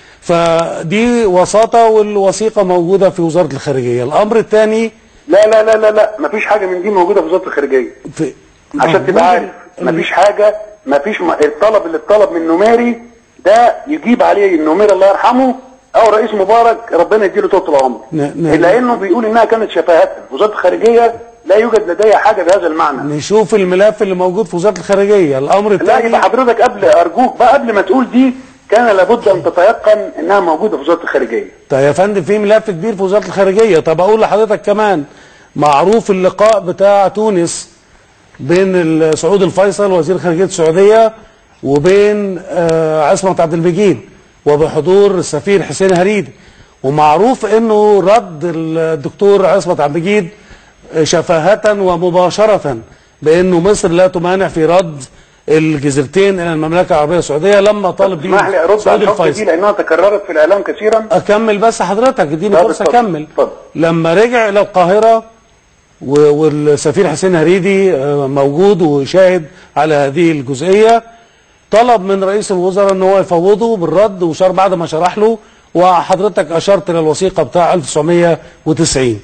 فدي وساطه والوثيقه موجوده في وزاره الخارجيه الامر الثاني لا لا لا لا لا مفيش حاجه من دي موجوده في وزاره الخارجيه في عشان تبقى عارف مفيش حاجه مفيش م... الطلب اللي اتطلب من نميري ده يجيب عليه النميري الله يرحمه او رئيس مبارك ربنا يديله طول العمر ن- ن- الا انه بيقول انها كانت شفاهه وزاره الخارجيه لا يوجد لديها حاجه بهذا المعنى نشوف الملف اللي موجود في وزاره الخارجيه الامر لا الثاني يبقى حضرتك قبل ارجوك بقى قبل ما تقول دي كان لابد ان تتيقن انها موجوده في وزاره الخارجيه طيب يا فندم في ملف كبير في وزاره الخارجيه طب اقول لحضرتك كمان معروف اللقاء بتاع تونس بين ال- سعود الفيصل وزير خارجيه السعوديه وبين آه، عصمت عبد المجيد وبحضور السفير حسين هريدي ومعروف انه رد الدكتور عصمت عبد المجيد آه، شفاهه ومباشره بانه مصر لا تمانع في رد الجزيرتين الى المملكه العربيه السعوديه لما طالب بيه اسمح لي ارد سعود على الحكم دي الفيصل لانها تكررت في الاعلام كثيرا اكمل بس حضرتك اديني طب فرصه اتفضل، اكمل اتفضل. لما رجع الى القاهره و- والسفير حسين هريدي آه، موجود وشاهد على هذه الجزئيه طلب من رئيس الوزراء ان هو يفوضه بالرد وشار بعد ما شرح له وحضرتك اشرت الى الوثيقه بتاع 1990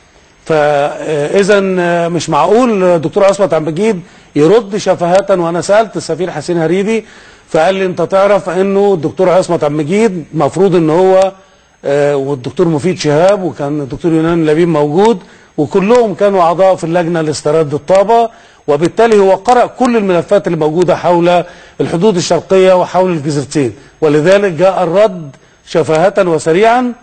فاذا مش معقول دكتور عصمت عبد المجيد يرد شفهة وانا سالت السفير حسين هريدي فقال لي انت تعرف انه الدكتور عصمت عبد المجيد مفروض ان هو آه، والدكتور مفيد شهاب وكان الدكتور يونان لبيب موجود وكلهم كانوا اعضاء في اللجنه لاستراد الطابه وبالتالي هو قرأ كل الملفات اللي موجوده حول الحدود الشرقيه وحول الجزيرتين ولذلك جاء الرد شفاهة وسريعا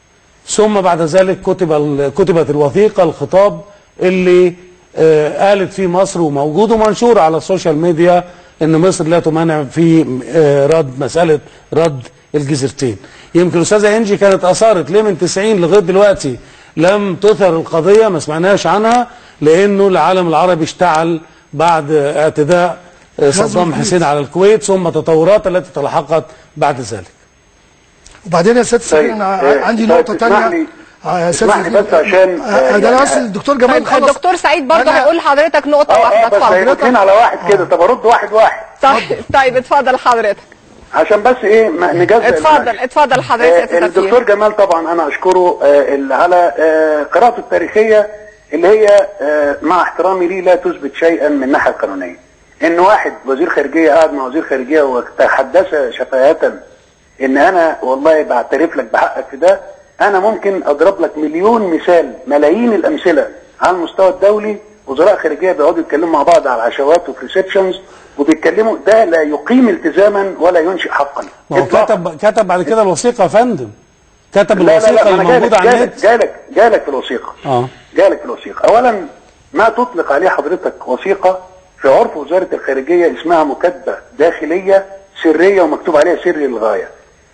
ثم بعد ذلك كتب ال- كتبت الوثيقه الخطاب اللي آه، قالت فيه مصر وموجود ومنشور على السوشيال ميديا ان مصر لا تمانع في آه، رد مساله رد الجزيرتين. يمكن الاستاذه انجي كانت اثارت ليه من 90 لغايه دلوقتي لم تثر القضيه ما سمعناش عنها لانه العالم العربي اشتعل بعد اعتداء آه، صدام الكويت. حسين على الكويت ثم التطورات التي تلحقت بعد ذلك. وبعدين يا سيد السفير انا طيب، عندي طيب، نقطه اسمح ثانيه لي- اسمح لي بس عشان، آه، ده انا يعني- بس الدكتور جمال طيب خلص الدكتور سعيد برضه أنا- هيقول لحضرتك نقطه اه اه واحده بس اتفضل هيبقوا اتنين على واحد كده طب ارد واحد واحد طيب طيب اتفضل حضرتك عشان بس ايه ما نجزء اتفضل المناقشة. اتفضل حضرتك آه، يا سيد الدكتور السفير جمال طبعا انا اشكره آه، اللي على آه، قراءته التاريخيه اللي هي آه، مع احترامي ليه لا تثبت شيئا من الناحيه القانونيه. ان واحد وزير خارجيه قاعد مع وزير خارجيه وتحدث شفاهه ان انا والله بعترف لك بحقك في ده انا ممكن اضرب لك مليون مثال ملايين الامثله على المستوى الدولي وزراء خارجيه بيقعدوا يتكلموا مع بعض على العشوات وفي ريسبشنز وبيتكلموا ده لا يقيم التزاما ولا ينشئ حقا ما هو إطلاقاً. كتب كتب بعد كده الوثيقه يا فندم كتب لا لا الوثيقه لا اللي ما انا موجوده جالك على جالك النت جالك جالك في الوثيقه اه جالك في الوثيقه اولا ما تطلق عليه حضرتك وثيقه في عرف وزاره الخارجيه اسمها مكاتبه داخليه سريه ومكتوب عليها سري للغايه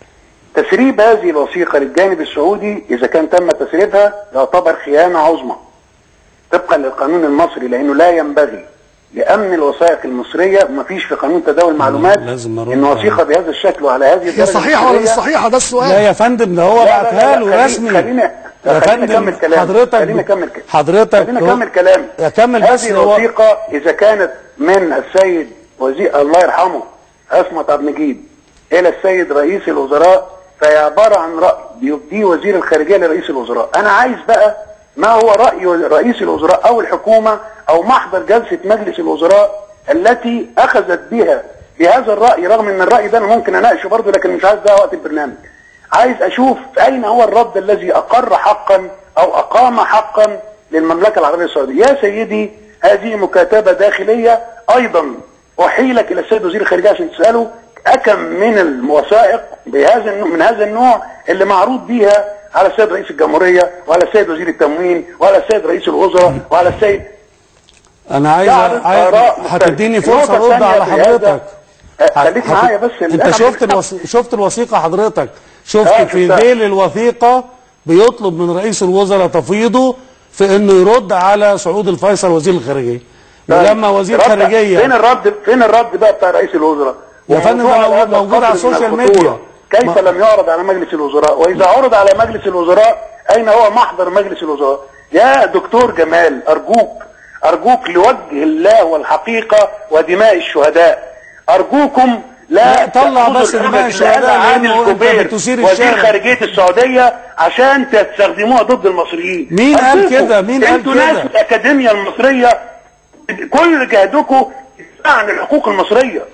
تسريب هذه الوثيقه للجانب السعودي اذا كان تم تسريبها يعتبر خيانه عظمى طبقا للقانون المصري لانه لا ينبغي لامن الوثائق المصريه وما فيش في قانون تداول المعلومات لازم أرد ان وثيقه بهذا الشكل وعلى هذه هي الدرجه صحيحه ولا مش السرية صحيحه ده السؤال لا يا فندم ده هو لا، لا، بعتها لا، له خليني- رسمي خليني- يا خليني فندم أكمل كلام. حضرتك خليني أكمل كلام. حضرتك خليني هو- اكمل كلام اكمل بس هذه هو الوثيقه اذا كانت من السيد وزير الله يرحمه عصمت عبد المجيد الى السيد رئيس الوزراء فهي عباره عن راي بيبديه وزير الخارجيه لرئيس الوزراء انا عايز بقى ما هو راي رئيس الوزراء او الحكومه او محضر جلسه مجلس الوزراء التي اخذت بها في هذا الراي رغم ان الراي ده انا ممكن اناقشه برضه لكن مش عايز ده وقت البرنامج عايز اشوف اين هو الرد الذي اقر حقا او اقام حقا للمملكه العربيه السعوديه يا سيدي هذه مكاتبه داخليه ايضا احيلك الى السيد وزير الخارجيه عشان تساله اكم من الوثائق بهذا النوع من هذا النوع اللي معروض بيها على السيد رئيس الجمهوريه وعلى السيد وزير التموين وعلى السيد رئيس الوزراء وعلى السيد انا عايز يعرض عايز آراء مختلفة. هتديني فرصه النقطة ارد على الثانية في هذا- حضرتك آه، خليك هت- معايا بس انت أنا شفت مش- الوث... شفت الوثيقه حضرتك شفت آه، في شفتها. ذيل الوثيقه بيطلب من رئيس الوزراء تفويضه في انه يرد على سعود الفيصل وزير الخارجيه ولما وزير رد- خارجيه فين الرد فين الرد بقى بتاع رئيس الوزراء يا فندم ده وموضوع موجود- هذا موجود على القدر من السوشيال الخطورة. ميديا. كيف ما- لم يعرض على مجلس الوزراء واذا عرض على مجلس الوزراء اين هو محضر مجلس الوزراء يا دكتور جمال ارجوك ارجوك لوجه الله والحقيقه ودماء الشهداء ارجوكم لا لا، طلع تأخذوا بس الحجج دماء اللي الشهداء قالها عادل لأنه أنت جبير بتثير وزير الشارع. خارجيه السعوديه عشان تستخدموها ضد المصريين مين قال أرجوكم، كده؟ مين قال انتوا كده؟ ناس الأكاديمية المصرية كل جهدكم عن الحقوق المصرية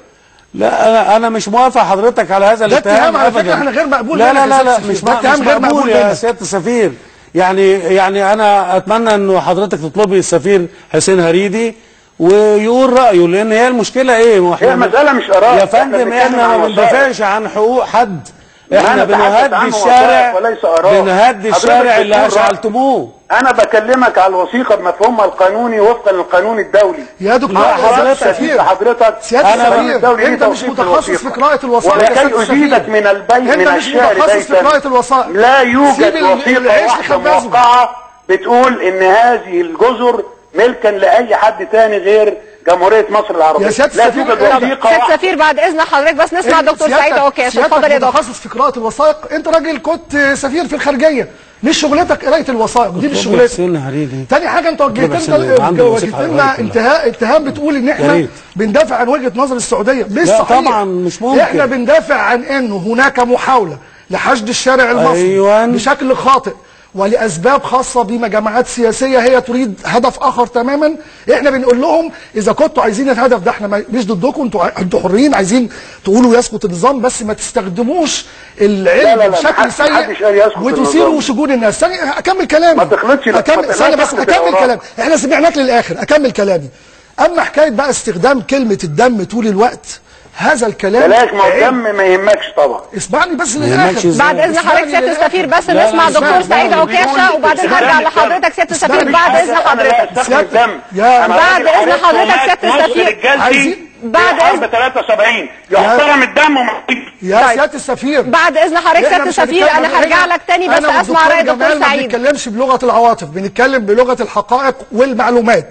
لا انا انا مش موافق حضرتك على هذا ده الاتهام اتهام على فكرة أبداً. احنا غير مقبول لا منك لا يا لا لا سيادة مش السفير. ده ما- اتهام مش غير مقبول مقبول يا منك. سياده السفير يعني يعني انا اتمنى انه حضرتك تطلبي السفير حسين هريدي ويقول رايه لان هي المشكله ايه ما هي المسألة مش آراء. يا إحنا فندم بنتكلم احنا عن ما وسائل. بندافعش عن حقوق حد ما احنا نتحدث بنهدي عنه الشارع وسائل وليس آراء. بنهدي حضرتك الشارع اللي بتقول رأي. اشعلتموه أنا بكلمك على الوثيقة بمفهومها القانوني وفقا للقانون الدولي يا دكتور لا، سيادة حضرتك- السفير حضرتك سيادة أنا السفير الدولي ليه انت مش توثيق متخصص في الوثيقة. قراءة الوثائق يا ولكي سيادة السفير. أزيدك من البيت انت من مش الشعر متخصص في بيتا قراءة الوثائق لا يوجد سيب ال- وثيقة العيش واحدة لخبازه. موقعة بتقول إن هذه الجزر ملكا لأي حد تاني غير جمهورية مصر العربية يا سيادة لا السفير، توجد إيه ده؟ وثيقة سيادة واحدة سفير بعد اذن حضرتك بس نسمع انت دكتور سيادتك- سعيد عكاشه سيادتك اتفضل يا دكتور متخصص في قراءة الوثائق انت راجل كنت سفير في الخارجية مش شغلتك قراية الوثائق دي مش اطلبي شغلتك حسين هريدي تاني حاجة انت وجهت بس لنا اللي عنده وجهت وثيقة لنا قراية انتهاء اتهام بتقول ان يا احنا ريت. بندافع عن وجهة نظر السعودية مش لا صحيح طبعا مش ممكن. احنا بندافع عن انه هناك محاولة لحشد الشارع المصري أيوان. بشكل خاطئ ولاسباب خاصه بما جماعات سياسيه هي تريد هدف اخر تماما احنا بنقول لهم اذا كنتوا عايزين الهدف ده احنا ما- مش ضدكم انتوا ع- انتوا حرين عايزين تقولوا يسقط النظام بس ما تستخدموش العلم لا، لا، لا، بشكل محدش- محدش قال سيء يسقط وتثيروا النظام. شجون الناس ثاني اكمل كلامي ما تخلطش لا، أكمل لا ثانيه بس تخلط اكمل الأوراق. كلامي احنا سمعناك للاخر اكمل كلامي اما حكايه بقى استخدام كلمه الدم طول الوقت هذا الكلام بلاش ما هو عيب. الدم ما يهمكش طبعا اسمعني بس يهمكش للاخر إزاي؟ بعد اذن حضرتك سياده السفير بس لا، نسمع لا، دكتور اسمعني، سعيد اسمعني. عكاشه وبعدين اسمعني، هرجع اسمعني. لحضرتك سياده السفير اسمعني. بعد اذن أنا لا حضرتك أستخدم سيادة- الدم يا- أنا بعد راجل إذن عرفت حضرتك ومات سيادة نصر السفير. الجزري عايزين- بعد في حرب إذن- 73 يحترم الدم وما يا طيب. سياده السفير بعد اذن حضرتك إحنا سياده مش السفير هنتكلم- انا هرجع إحنا- لك تاني بس أنا اسمع والدكتور راي دكتور جمال ما سعيد بنتكلمش بلغه العواطف بنتكلم بلغه الحقائق والمعلومات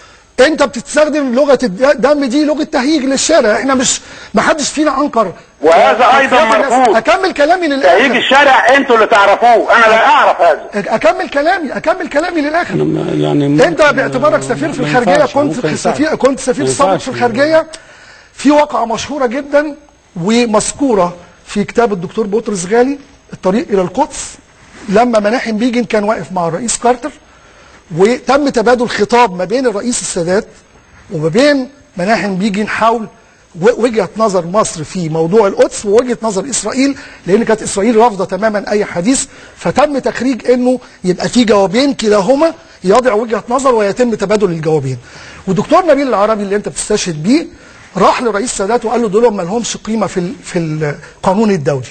انت بتستخدم لغه الدم دي لغه تهيج للشارع احنا مش ما حدش فينا انكر وهذا أيضا خلاف الناس. مرفوض. اكمل كلامي هيجي للاخر الشارع انتوا اللي تعرفوه انا لا اعرف هذا اكمل كلامي اكمل كلامي للاخر أنا ما- يعني انت باعتبارك سفير في ما الخارجيه ينفعش، كنت ممكن سفير ينفعش. كنت سفير ما سابق ينفعش. في الخارجيه في واقعه مشهوره جدا ومذكوره في كتاب الدكتور بطرس غالي الطريق الى القدس لما مناحم بيجن كان واقف مع الرئيس كارتر وتم تبادل خطاب ما بين الرئيس السادات وما بين مناحم بيجن حول و- وجهه نظر مصر في موضوع القدس ووجهه نظر اسرائيل لان كانت اسرائيل رافضه تماما اي حديث فتم تخريج انه يبقى في جوابين كلاهما يضع وجهه نظر ويتم تبادل الجوابين ودكتور نبيل العربي اللي انت بتستشهد بيه راح لرئيس السادات وقال له دول ما لهمش قيمه في ال- في القانون الدولي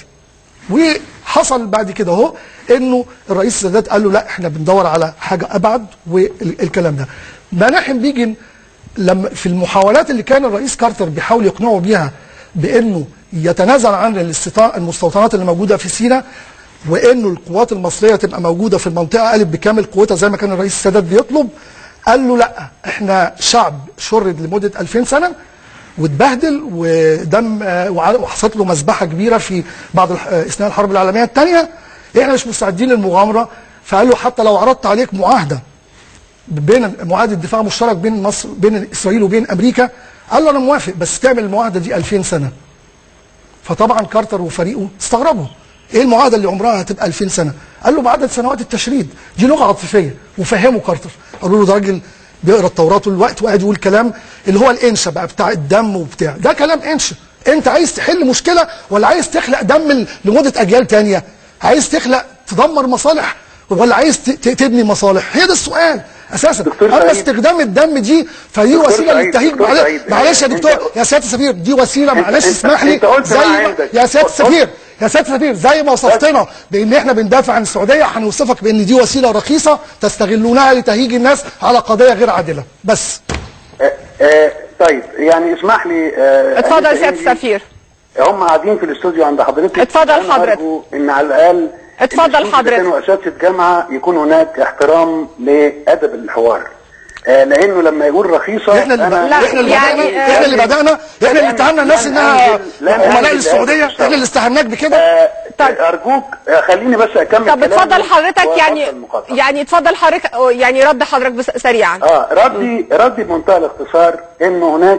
وحصل بعد كده اهو انه الرئيس السادات قال له لا احنا بندور على حاجه ابعد والكلام ده مناحم بيجن لما في المحاولات اللي كان الرئيس كارتر بيحاول يقنعه بيها بانه يتنازل عن الاستيطان- المستوطنات اللي موجوده في سيناء وانه القوات المصريه تبقى موجوده في المنطقه قالب بكامل قوتها زي ما كان الرئيس السادات بيطلب قال له لا احنا شعب شرد لمده 2000 سنه واتبهدل ودم آه، وع- وحصلت له مذبحه كبيره في بعض الح- آه، اثناء الحرب العالميه الثانيه احنا مش مستعدين للمغامره فقال له حتى لو عرضت عليك معاهده بين معاهده دفاع مشترك بين مصر بين اسرائيل وبين امريكا قال له انا موافق بس تعمل المعاهده دي 2000 سنه فطبعا كارتر وفريقه استغربوا ايه المعاهده اللي عمرها هتبقى 2000 سنه قال له بعدد سنوات التشريد دي لغه عاطفيه وفهموا كارتر قالوا له ده راجل بيقرا التوراه طول الوقت وقاعد يقول كلام اللي هو الانشا بقى بتاع الدم وبتاع ده كلام انشا انت عايز تحل مشكله ولا عايز تخلق دم ل- لمده اجيال تانية عايز تخلق تدمر مصالح ولا عايز ت- ت- تبني مصالح هي ده السؤال اساسا دكتور اما سعيد. استخدام الدم دي فدي دكتور وسيله سعيد، للتهيج دكتور معلش سعيد، معلش يا انت- دكتور يا سياده السفير دي وسيله انت- معلش انت- اسمح لي انت قلت زي ما ما عندك. يا سياده قلت- السفير يا سياده السفير زي ما وصفتنا بان احنا بندافع عن السعوديه هنوصفك بان دي وسيله رخيصه تستغلونها لتهيج الناس على قضيه غير عادله بس آه، آه، طيب يعني اسمح لي آه، اتفضل أنت سياده إنجي، السفير هم قاعدين في الاستوديو عند حضرتك اتفضل أنا حضرتك. أرجو ان على الاقل اتفضل الاستوديو حضرتك. كانوا اساتذه جامعه يكون هناك احترام لادب الحوار آه، لانه لما يقول رخيصه احنا اللي أنا- لا، احنا اللي يعني، بدانا آه، احنا اللي بدانا احنا اللي اتهمنا الناس لن انها أنزل- لن عملاء أنزل للسعوديه لهذا المستوى. احنا اللي استهناك بكده آه، طيب. ارجوك آه، خليني بس اكمل طب اتفضل كلامي حضرتك يعني وأفضل المقاطعة. يعني اتفضل حضرتك يعني رد حضرتك بس سريعا اه ردي ردي بمنتهى الاختصار انه هناك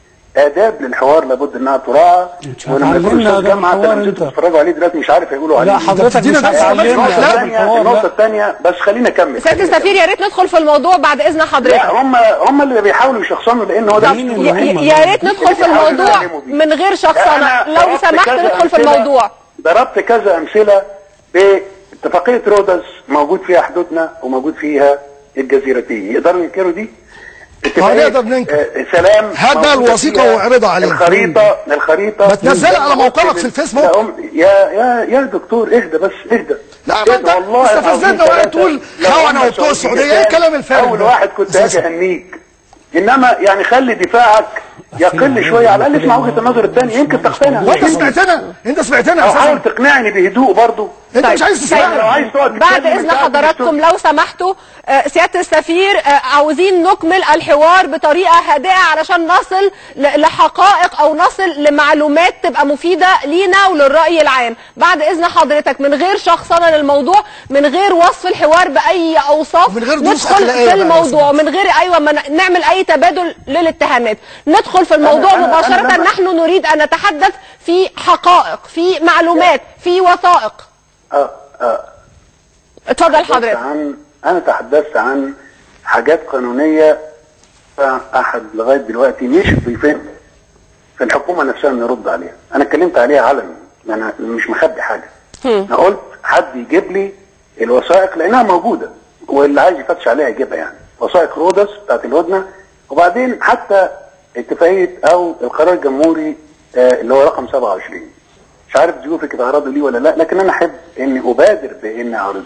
آداب للحوار لابد انها تراعى مش ولما يكونوا هتعلمنا استاذ آداب جامعه الحوار تلامذته انت. بيتفرجوا عليه دلوقتي مش عارف هيقولوا عليه لا حضرتك مش بتدينا درس هتعلمنا لا، النقطة آداب الثانية الحوار النقطة لا. الثانية بس خلينا اكمل سياده خلينا السفير يا ريت ندخل في الموضوع بعد اذن لا حضرتك هم هم اللي بيحاولوا يشخصنوا لان هو ده مين الدستور. اللي ي- هم ي- يا ريت ندخل في الموضوع من غير شخصنه أنا لو ضربت سمحت كذا ندخل في أمثلة- الموضوع ضربت كذا امثله باتفاقيه رودس موجود فيها حدودنا وموجود فيها الجزيرتين يقدروا ينكروا دي؟ اتفاقية، نقدر ننكر. آه، سلام هات بقى موجودة الوثيقة فيها واعرضها علينا. الخريطه الخريطه ما تنزلها على موقعك في الفيسبوك. لا، هم- يا يا يا دكتور اهدى بس اهدى لا، ما اهدى انت والله استفزتنا العظيم وقاعد ثلاثة. تقول لو خونة هم وبتوع السعودية، ايه كان الكلام الفارغ اول ده؟ واحد كنت هاجي اهنيك انما يعني خلي دفاعك يقل شويه على الاقل اسمع وجهه النظر الثانيه يمكن تقتنع وانت سمعتنا انت سمعتنا او اساسا حاول تقنعني بهدوء برضه انت طيب، مش عايز طيب. تسمعنا لو عايز تقعد بعد تتكلم اذن انت قاعد في حضراتكم الاستوديو. لو سمحتوا آه، سياده السفير آه، عاوزين نكمل الحوار بطريقه هادئه علشان نصل ل- لحقائق او نصل لمعلومات تبقى مفيده لينا وللراي العام بعد اذن حضرتك من غير شخصنه للموضوع من غير وصف الحوار باي اوصاف ومن غير دروس ندخل أخلاقية في بقى لو الموضوع سمحت. من غير ايوه ما ن- نعمل اي تبادل للاتهامات ندخل في الموضوع أنا- أنا مباشره لما- نحن نريد ان نتحدث في حقائق في معلومات في وثائق اه اه اتفضل تحدثت حضرتك عن انا تحدثت عن حاجات قانونيه احد لغايه دلوقتي مش ضيفين في الحكومه نفسها انه يرد عليها انا اتكلمت عليها علنا انا مش مخبي حاجه انا قلت حد يجيب لي الوثائق لانها موجوده واللي عايز يفتش عليها يجيبها يعني وثائق رودس بتاعت الهدنه وبعدين حتى اتفاقيه او القرار الجمهوري آه، اللي هو رقم 27 مش عارف ضيوفك اتعرضوا ليه ولا لا لكن انا احب اني ابادر باني اعرضه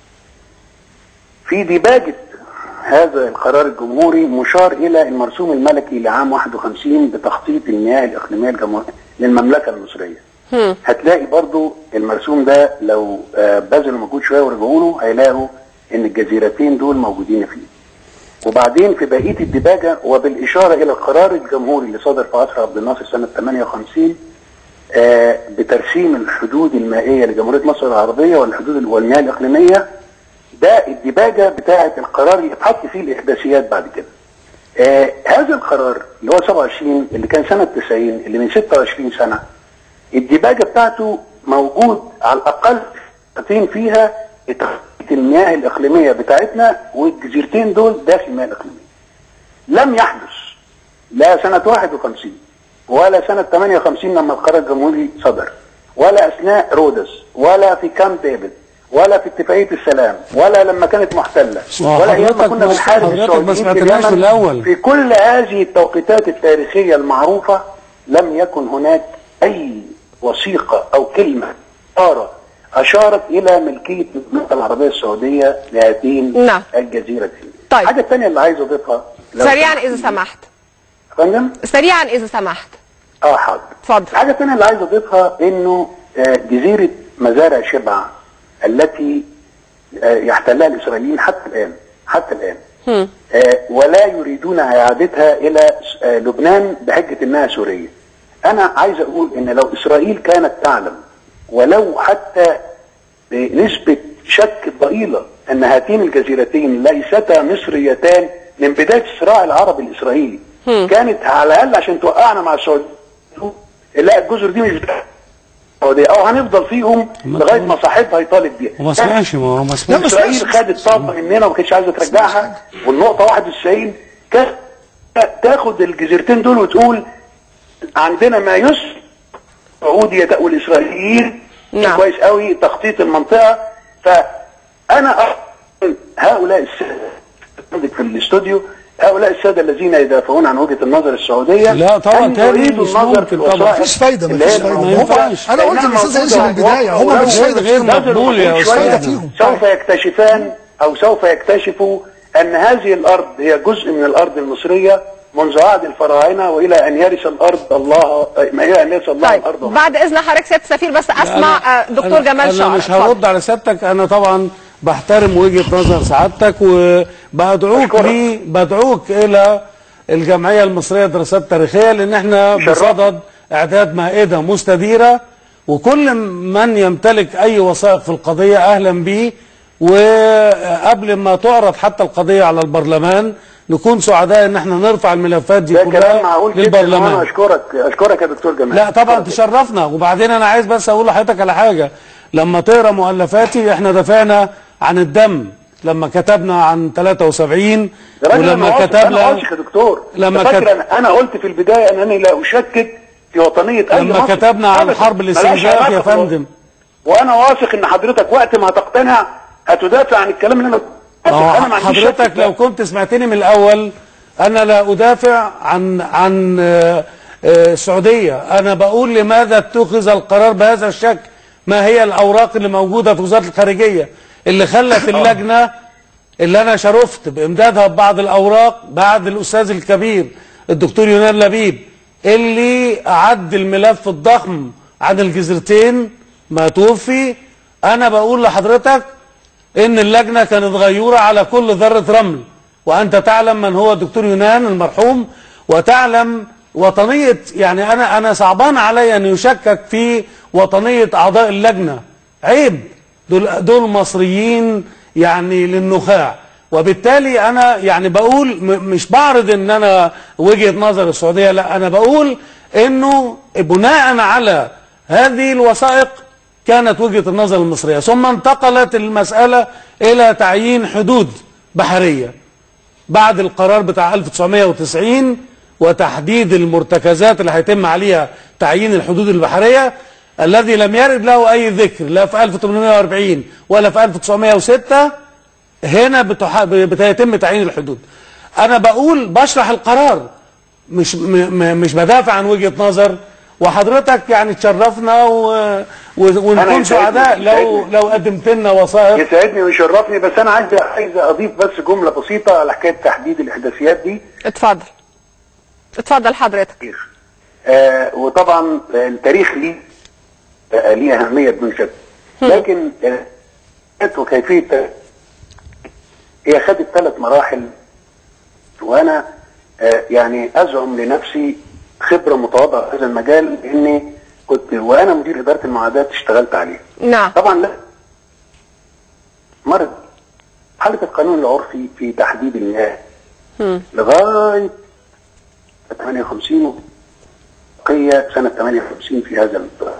في ديباجة هذا القرار الجمهوري مشار إلى المرسوم الملكي لعام 51 بتخطيط المياه الإقليمية الجمهورية للمملكة المصرية. هتلاقي برضو المرسوم ده لو آه، بذلوا مجهود شوية ورجعوا له هيلاقوا إن الجزيرتين دول موجودين فيه. وبعدين في بقية الديباجة وبالإشارة إلى القرار الجمهوري اللي صدر في عصر عبد الناصر سنة 58 آه، بترسيم الحدود المائية لجمهورية مصر العربية والحدود والمياه الإقليمية ده الديباجة بتاعة القرار اللي اتحط فيه الإحداثيات بعد كده. آه هذا القرار اللي هو 27 اللي كان سنة 90 اللي من 26 سنة الديباجة بتاعته موجود على الأقل سنتين فيها تخطيط المياه الإقليمية بتاعتنا والجزيرتين دول داخل المياه الإقليمية. لم يحدث لا سنة 51 ولا سنة 58 لما القرار الجمهوري صدر ولا أثناء رودس ولا في كامب ديفيد ولا في اتفاقية السلام ولا لما كانت محتلة ما ولا أيام ما حضرتك كنا ما- بنحارب حضرتك ما السعوديين في سمعتناش اليمن. من الأول. في كل هذه التوقيتات التاريخية المعروفة لم يكن هناك أي وثيقة أو كلمة إشارة أشارت إلى ملكية المملكة العربية السعودية لهاتين نعم. الجزيرتين. طيب. الحاجة الثانية اللي عايز أضيفها لو سريعا سمحت. اذا سمحت يا فندم؟ سريعا اذا سمحت اه حاضر اتفضل. الحاجة الثانية اللي عايز اضيفها انه آه، جزيرة مزارع شبع التي آه، يحتلها الاسرائيليين حتى الان حتى الان آه، ولا يريدون اعادتها الى س- آه، لبنان بحجة انها سورية انا عايز اقول ان لو اسرائيل كانت تعلم ولو حتى بنسبة شك ضئيلة ان هاتين الجزيرتين ليستا مصريتان من بداية الصراع العربي الاسرائيلي كانت على الاقل عشان توقعنا مع السعودية لا الجزر دي مش بتاعت السعودية او هنفضل فيهم ما لغايه تقول. ما صاحبها يطالب بيها وما سمعش ما هو ما لا، سمعش ما اسرائيل سمعش. خدت طاقه مننا وما كانتش عايزه ترجعها والنقطه 91 كانت تاخد الجزيرتين دول وتقول عندنا ما يسر السعودي والاسرائيليين نعم. كويس قوي تخطيط المنطقه فانا أ- هؤلاء الساده عندك في الاستوديو هؤلاء الساده الذين يدافعون عن وجهه النظر السعوديه لا طبعا أن تاني يريدوا مش النظر ممكن في طبعا. الوسائل مفيش فايدة اللي هي مفيش فايدة ما هم ينفعش. أنا قلت لأنها للأستاذ عيسى موجودة من البداية هم ولو- مفيش فايدة غير فيهم مقبول يا مفيش فايدة أستاذ. فيهم سوف يكتشفان او سوف يكتشفوا ان هذه الارض هي جزء من الارض المصريه منذ عهد الفراعنه والى ان يرث الارض الله ما الى ان يرث الله طيب الارض وحده. بعد اذن حضرتك سياده السفير بس اسمع أنا- آه، دكتور أنا- جمال انا شعر مش اتفضل. هرد على سيادتك انا طبعا بحترم وجهه نظر سعادتك وبدعوك أشكرك. لي بدعوك الى الجمعيه المصريه للدراسات التاريخيه لان احنا شرفت. بصدد اعداد مائده مستديره وكل من يمتلك اي وثائق في القضيه اهلا به وقبل ما تعرض حتى القضيه على البرلمان نكون سعداء ان احنا نرفع الملفات دي ده كلام كلها معقول جدا وانا للبرلمان اشكرك اشكرك يا دكتور جمال لا طبعا أشكرك. تشرفنا وبعدين انا عايز بس اقول لحضرتك على حاجه لما تقرا مؤلفاتي احنا دافعنا عن الدم لما كتبنا عن 73 يا راجل أنا ولما واثق- انا كتبنا واثق يا دكتور لما أنت فاكر كت- أنا- انا قلت في البدايه انني لا اشكك في وطنيه اي لما مصر. كتبنا عن أبداً. حرب ملهاش الاستنزاف علاقة يا بالوطن. فندم وانا واثق ان حضرتك وقت ما هتقتنع هتدافع عن الكلام اللي انا ما هو أنا ما عنديش شك حضرتك في ده. لو كنت سمعتني من الاول انا لا ادافع عن عن آه، آه، السعوديه انا بقول لماذا اتخذ القرار بهذا الشكل ما هي الاوراق اللي موجوده في وزاره الخارجيه اللي خلت اللجنه اللي انا شرفت بامدادها ببعض الاوراق بعد الاستاذ الكبير الدكتور يونان لبيب اللي اعد الملف الضخم عن الجزيرتين ما توفي انا بقول لحضرتك ان اللجنه كانت غيوره على كل ذره رمل وانت تعلم من هو الدكتور يونان المرحوم وتعلم وطنيه يعني انا انا صعبان علي ان يشكك في وطنيه اعضاء اللجنه عيب دول دول مصريين يعني للنخاع وبالتالي انا يعني بقول م- مش بعرض ان انا وجهه نظر السعوديه لا انا بقول انه بناء على هذه الوثائق كانت وجهة النظر المصرية ثم انتقلت المسألة إلى تعيين حدود بحرية بعد القرار بتاع 1990 وتحديد المرتكزات اللي هيتم عليها تعيين الحدود البحرية الذي لم يرد له أي ذكر لا في 1840 ولا في 1906 هنا بتح... بيتم تعيين الحدود أنا بقول بشرح القرار مش م... م... مش بدافع عن وجهة نظر وحضرتك يعني تشرفنا و... و... ونكون يسعدني- سعداء لو يسعدني. لو قدمت لنا وثائق يسعدني ويشرفني بس انا عايز عايز اضيف بس جمله بسيطه على حكايه تحديد الاحداثيات دي اتفضل اتفضل حضرتك آه وطبعا آه، التاريخ ليه آه ليه اهميه بدون شك لكن آه وكيفيه هي خدت ثلاث مراحل وانا آه يعني ازعم لنفسي خبره متواضعه في هذا المجال اني كنت وانا مدير اداره المعادات اشتغلت عليه نعم طبعا لا مرض حالة القانون العرفي في تحديد المياه لغاية 58 بقية سنة 58 في هذا المنطقة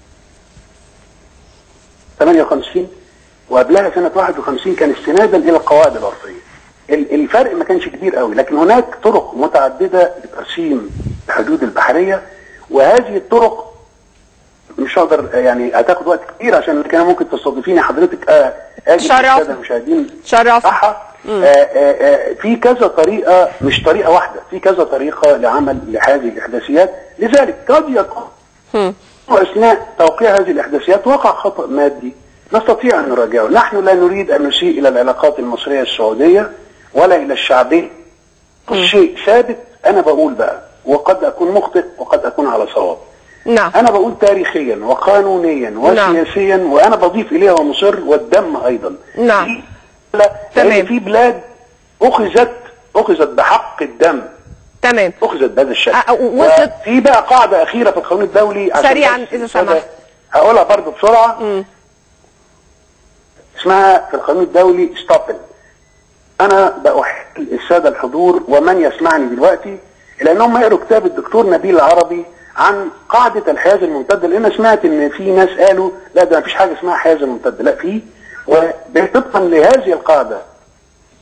58 وقبلها سنة 51 كان استنادا إلى القواعد العرفية ال- الفرق ما كانش كبير قوي لكن هناك طرق متعددة لترسيم الحدود البحرية وهذه الطرق مش هقدر يعني هتاخد وقت كتير عشان كان ممكن تستضيفيني حضرتك آه، اجي شرف. الساده المشاهدين شرف. صح آه، آه، آه، في كذا طريقه مش طريقه واحده في كذا طريقه لعمل لهذه الاحداثيات لذلك قد يكون اثناء توقيع هذه الاحداثيات وقع خطا مادي نستطيع ان نراجعه نحن لا نريد ان نسيء الى العلاقات المصريه السعوديه ولا الى الشعبيه الشيء ثابت انا بقول بقى وقد اكون مخطئ وقد اكون على صواب نعم انا بقول تاريخيا وقانونيا وسياسيا وانا بضيف اليها ومصر والدم ايضا نعم. في- لا تمام. لأن في بلاد اخذت اخذت بحق الدم تمام اخذت بهذا الشكل أ- أ- وصلت- في بقى قاعده اخيره في القانون الدولي عشان سريعاً بس إذا السادة- سمحت. هقولها برضو بسرعه اسمها في القانون الدولي ستوبل انا بأحل الساده الحضور ومن يسمعني دلوقتي الى انهم يقروا كتاب الدكتور نبيل العربي عن قاعده الحياز الممتده لان أنا سمعت ان في ناس قالوا لا ده ما فيش حاجه اسمها حيازه ممتده لا في وطبقا لهذه القاعده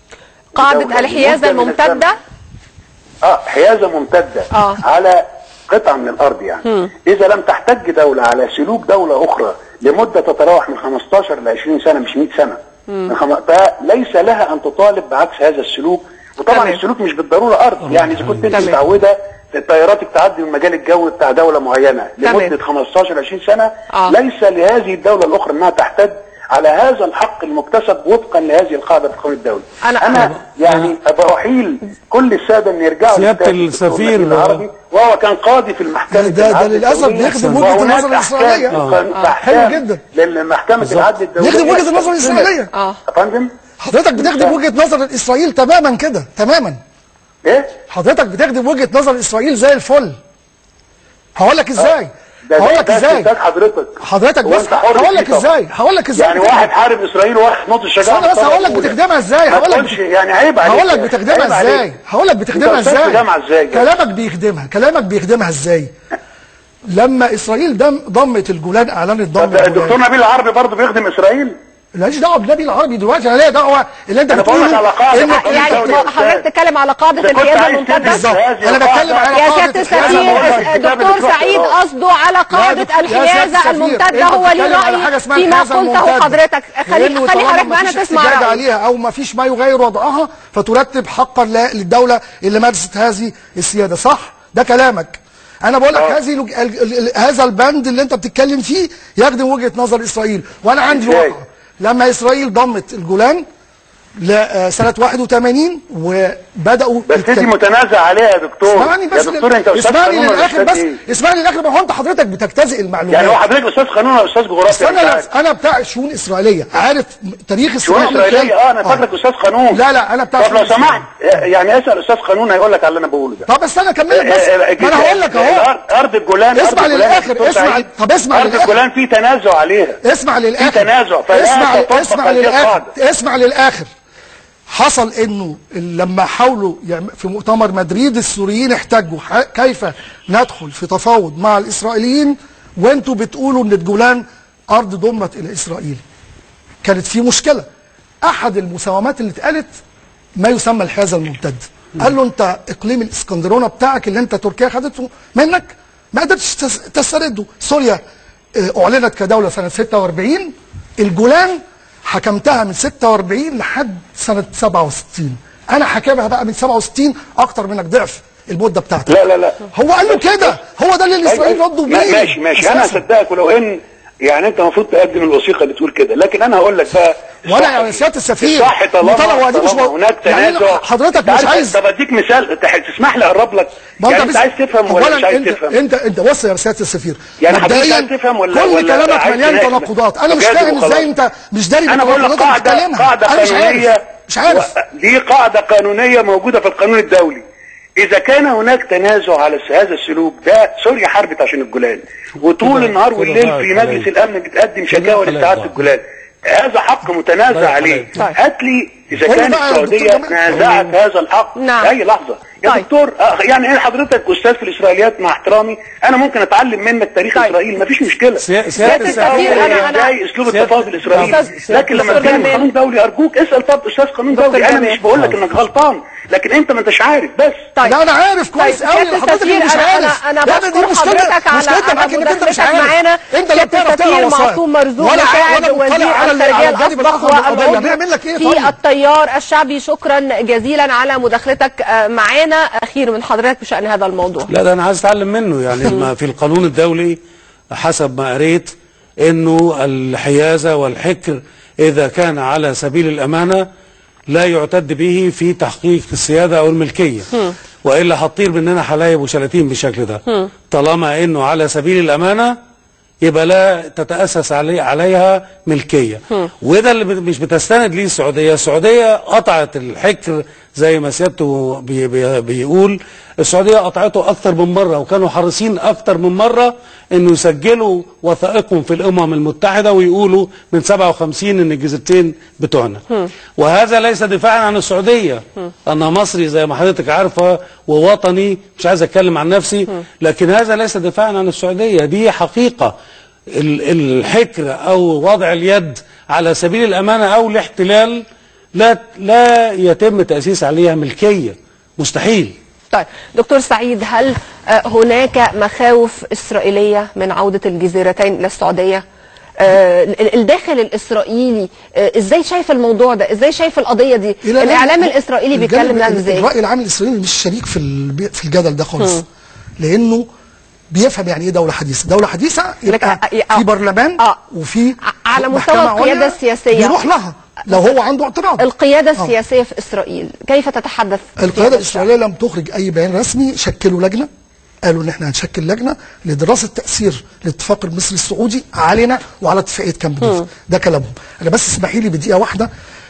قاعدة دولة الحيازة مدة من الممتدة اه حيازه ممتده آه. على قطعه من الارض يعني اذا لم تحتج دوله على سلوك دوله اخرى لمده تتراوح من 15 ل 20 سنه مش 100 سنه من خم... فليس لها ان تطالب بعكس هذا السلوك وطبعا تمام. السلوك مش بالضروره ارض يعني اذا كنت انت تمام. متعوده طياراتك تعدي من مجال الجو بتاع دوله معينه تمام. لمده 15 20 سنه آه. ليس لهذه الدوله الاخرى انها تحتج على هذا الحق المكتسب وفقا لهذه القاعده في القانون الدولي أنا- انا يعني بحيل كل الساده ان يرجعوا سيادة للتاريخ السفير الدولي العربي وهو كان قاضي في المحكمه ده- ده العدل للأسف الدولية. بيخدم وجهة النظر وهناك الإسرائيلية. أحكام- آه. أحكام آه. حلو جدا. للمحكمه العدل الدوليه بيخدم وجهة النظر الإسرائيلية. اه يا فندم حضرتك بتخدم وجهه نظر اسرائيل تماما كده تماما ايه حضرتك بتخدم وجهه نظر اسرائيل زي الفل هقول لك ازاي ده هقول ده- لك ده ازاي استنتاج حضرتك حضرتك هو بس أنت حر هقول فيه لك طبعا. ازاي هقول لك ازاي يعني بتخدم. واحد حارب اسرائيل وواحد نط الشجاعه استنى بس بالطبع هقول لك الأولى. بتخدمها ازاي ما هقول لك تقولش يعني عيب عليك هقول لك عيب بتخدمها عليك. ازاي هقول لك بتخدمها أنت أستاذ ازاي بتخدمها ازاي كلامك بيخدمها كلامك بيخدمها ازاي لما اسرائيل دم ضمت الجولان اعلنت ضم طب الدكتور الجولان نبيل العربي برضه بيخدم اسرائيل ماليش دعوه بالنبي العربي دلوقتي انا ليا دعوه اللي انت أنا بقول لك بتقوله على قاعدة انك القانون يعني الدولي يا أستاذ. حضرتك تتكلم على قاعده إذا كنت الحيازه عايز الممتده تدرس بالظبط هذه انا بتكلم على يا قاعدة سيادة الحيازة السفير الممتدة. الدكتور سعيد قصده على قاعدة دكتور- يا الحيازة سيادة السفير، الممتدة أنت هو ليه بتتكلم على حاجة رأي اسمها فيما الحيازة قلته الممتدة. حضرتك خلي لأنه خلي طالما حضرتك مفيش معانا تسمع احتجاج رأيه عليها او ما فيش ما يغير وضعها فترتب حقا ل- للدوله اللي مارست هذه السياده صح ده كلامك انا بقول لك آه. هذه ال- ال- ال- هذا البند اللي انت بتتكلم فيه يخدم وجهه نظر اسرائيل وانا عندي إزاي؟ الواقع لما اسرائيل ضمت الجولان لسنه 81 وبداوا بس دي يتكلموا- متنازع عليها يا دكتور اسمعني بس يا دكتور انت استاذ اسمعني قانون ولا للاخر أستاذ بس إيه؟ اسمعني للاخر ما هو انت حضرتك بتجتزئ المعلومات يعني هو حضرتك استاذ قانون ولا استاذ جغرافيا استنى مش لا عارف. انا بتاع شؤون اسرائيليه عارف تاريخ شؤون اسرائيل اسرائيليه اه انا فاكرك استاذ قانون لا لا انا بتاع طب لو شؤون سمحت يعني اسال استاذ قانون هيقول لك على اللي انا بقوله ده طب استنى اكمل لك بس آه، آه، ما انا هقول لك اهو الأرض- ارض الجولان اسمع أرض الجولان يا للآخر، دكتور اسمع- سعيد. طب اسمع ارض للآخر. الجولان في تنازع عليها اسمع للاخر تنازع، فلا اسمع تطبق اسمع هذه للاخر القاعدة. اسمع للاخر حصل انه لما حاولوا يعم- في مؤتمر مدريد السوريين احتجوا ح- كيف ندخل في تفاوض مع الاسرائيليين وانتوا بتقولوا ان الجولان ارض ضمت الى اسرائيل كانت في مشكله احد المساومات اللي اتقالت ما يسمى الحيازه الممتد قال له انت اقليم الاسكندرونه بتاعك اللي انت تركيا خدته منك ما قدرتش تس- تسترده سوريا اه، اعلنت كدوله سنه 46 الجولان حكمتها من 46 لحد سنه 67 انا حاكمها بقى من 67 اكتر منك ضعف المده بتاعتك لا لا لا هو قال له كده هو ده اللي الاسرائيليين أيوة. ردوا ما- بيه ماشي ماشي انا أساساً. هصدقك ولو ان يعني انت المفروض تقدم الوثيقه اللي تقول كده لكن انا هقول لك بقى وانا يا سياده السفير صح طالما طالما دي مش طالما مو- هناك يعني تنازع حضرتك أنت مش عارف- عايز طب اديك مثال تح- تسمح لي اقرب لك ما يعني بس- انت عايز تفهم ولا أولاً مش عايز انت تفهم انت انت بص يا سياده السفير يعني حضرتك مبدئياً عايز تفهم ولا- كل ولا كلامك عايز مليان تناقش؟ تناقضات انا مش تجادل فاهم وخلاص. ازاي انت مش داري انا بقول لك بالتناقضات اللي قاعده بتتكلمها قاعده انا مش قانونيه عارف مش عارف و- دي قاعده قانونيه موجوده في القانون الدولي اذا كان هناك تنازع على س- هذا السلوك ده سوريا حاربت عشان الجولان وطول كده- النهار كده والليل ضاعت في مجلس عليك. الامن بتقدم شكاوى كده لاستعاده ضاعت. الجولان هذا حق متنازع ضاعت عليه عليك. طيب. هات لي اذا قول كان بقى يا السعوديه دكتور جمال. نازعت هذا الحق نعم. في اي لحظه يا طيب. دكتور آه، يعني ايه حضرتك استاذ في الاسرائيليات مع احترامي انا ممكن اتعلم منك تاريخ طيب. اسرائيل مفيش مشكله سيا- سيادة سيادة السفير، أنا- أنا- ازاي اسلوب سيادة- التفاوض الاسرائيلي أستاذ- لكن لما دكتور تتكلم جمال. قانون دولي ارجوك اسال طب استاذ قانون دكتور دولي انا جمال. مش بقول لك انك غلطان لكن انت ما انتش عارف بس طيب لا انا عارف كويس طيب، قوي سيادة حضرتك اللي السفير، مش أنا- عارف أنا- أنا لا، ده دي بشكر مشكلة حضرتك على- مشكلتك على معاك انك انت مش مداخلتك عارف معانا. انت اللي سيادة بتقرا السفير بتقرا وصايا. معصوم مرزوق ولا مساعد ولا مطلع وزير على اللي- الخارجية على الجانب الأسبق الآخر من القضية. والعضو بيعمل لك ايه في طيب التيار الشعبي شكرا جزيلا على مداخلتك آه، معانا أخير من حضرتك بشأن هذا الموضوع لا ده انا عايز اتعلم منه يعني ما في القانون الدولي حسب ما قريت انه الحيازه والحكر اذا كان على سبيل الامانه لا يعتد به في تحقيق السياده او الملكيه والا هتطير مننا حلايب وشلاتين بالشكل ده طالما انه على سبيل الامانه يبقى لا تتاسس علي عليها ملكيه وده اللي بت- مش بتستند ليه السعوديه السعوديه قطعت الحكر زي ما سيادته بي بي بيقول السعوديه قطعته اكتر من مره وكانوا حريصين اكتر من مره انه يسجلوا وثائقهم في الامم المتحده ويقولوا من 57 ان الجزيرتين بتوعنا وهذا ليس دفاعا عن السعوديه انا مصري زي ما حضرتك عارفه ووطني مش عايز اتكلم عن نفسي لكن هذا ليس دفاعا عن السعوديه دي حقيقه ال- الحكر او وضع اليد على سبيل الامانه او الاحتلال لا لا يتم تاسيس عليها ملكيه مستحيل طيب دكتور سعيد هل آه، هناك مخاوف إسرائيلية من عودة الجزيرتين إلى السعودية؟ آه، ال- الداخل الإسرائيلي آه، إزاي شايف الموضوع ده؟ إزاي شايف القضية دي؟ إلى الآن الإعلام الإسرائيلي الجانب- بيتكلم ده إزاي؟ الراي العام الاسرائيلي مش شريك في البي- في الجدل ده خالص لانه بيفهم يعني ايه دوله حديثه دوله حديثه يبقى لك- آه، في برلمان آه. وفي ع- على مستوى محكمة عليا القيادة السياسية. بيروح لها لو هو عنده اعتراض القيادة آه. السياسية في إسرائيل كيف تتحدث؟ في القياده هذا الاسرائيليه لم تخرج اي بيان رسمي شكلوا لجنه قالوا ان احنا هنشكل لجنه لدراسه تاثير الاتفاق المصري السعودي علينا وعلى اتفاقيه كامب ديفيد ده كلامهم انا بس اسمحي لي بدقيقه واحده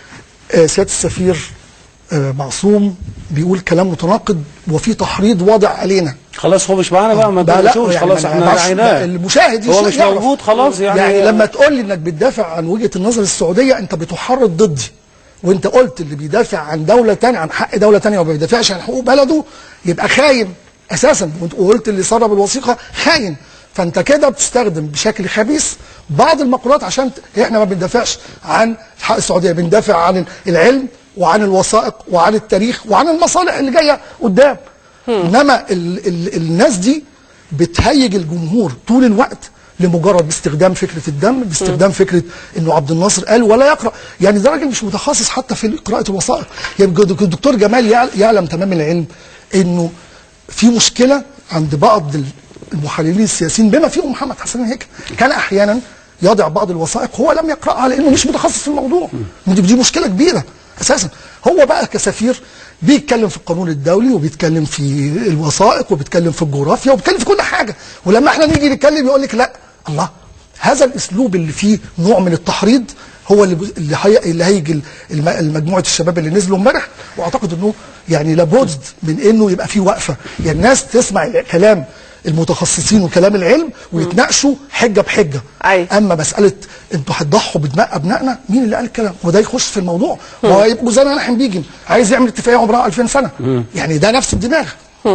آه، سياده السفير آه، معصوم بيقول كلام متناقض وفي تحريض واضح علينا خلاص هو مش معانا بقى ما بقى لا، تقولش يعني خلاص ما احنا ينفعش راعيناه المشاهد هو يش- مش يعرف. موجود خلاص يعني, يعني لما تقول لي انك بتدافع عن وجهه النظر السعوديه انت بتحرض ضدي وانت قلت اللي بيدافع عن دوله تانية عن حق دوله تانية وما بيدافعش عن حقوق بلده يبقى خاين اساسا وانت وقلت اللي سرب الوثيقه خاين فانت كده بتستخدم بشكل خبيث بعض المقولات عشان ت- احنا ما بندافعش عن حق السعوديه بندافع عن العلم وعن الوثائق وعن التاريخ وعن المصالح اللي جايه قدام انما ال ال الناس دي بتهيج الجمهور طول الوقت لمجرد باستخدام فكره الدم باستخدام فكره انه عبد الناصر قال ولا يقرا يعني ده راجل مش متخصص حتى في قراءه الوثائق يعني الج- الدكتور جمال يعل- يعلم تمام العلم انه في مشكله عند بعض ال- المحللين السياسيين بما فيهم محمد حسن هيك كان احيانا يضع بعض الوثائق هو لم يقراها لانه مش متخصص في الموضوع دي دي مشكله كبيره اساسا هو بقى كسفير بيتكلم في القانون الدولي وبيتكلم في الوثائق وبيتكلم في الجغرافيا وبيتكلم في كل حاجه ولما احنا نيجي نتكلم يقول لك لا الله هذا الاسلوب اللي فيه نوع من التحريض هو اللي اللي هي اللي هيجي الم- المجموعه الشباب اللي نزلوا امبارح واعتقد انه يعني لابد من انه يبقى في وقفه يعني الناس تسمع كلام المتخصصين وكلام العلم ويتناقشوا حجه بحجه أي. اما مساله انتوا هتضحوا بدماء ابنائنا مين اللي قال الكلام وده يخش في الموضوع ما هو يبقوا زي ما نحن بيجن عايز يعمل اتفاقيه عمرها 2000 سنه يعني ده نفس الدماغ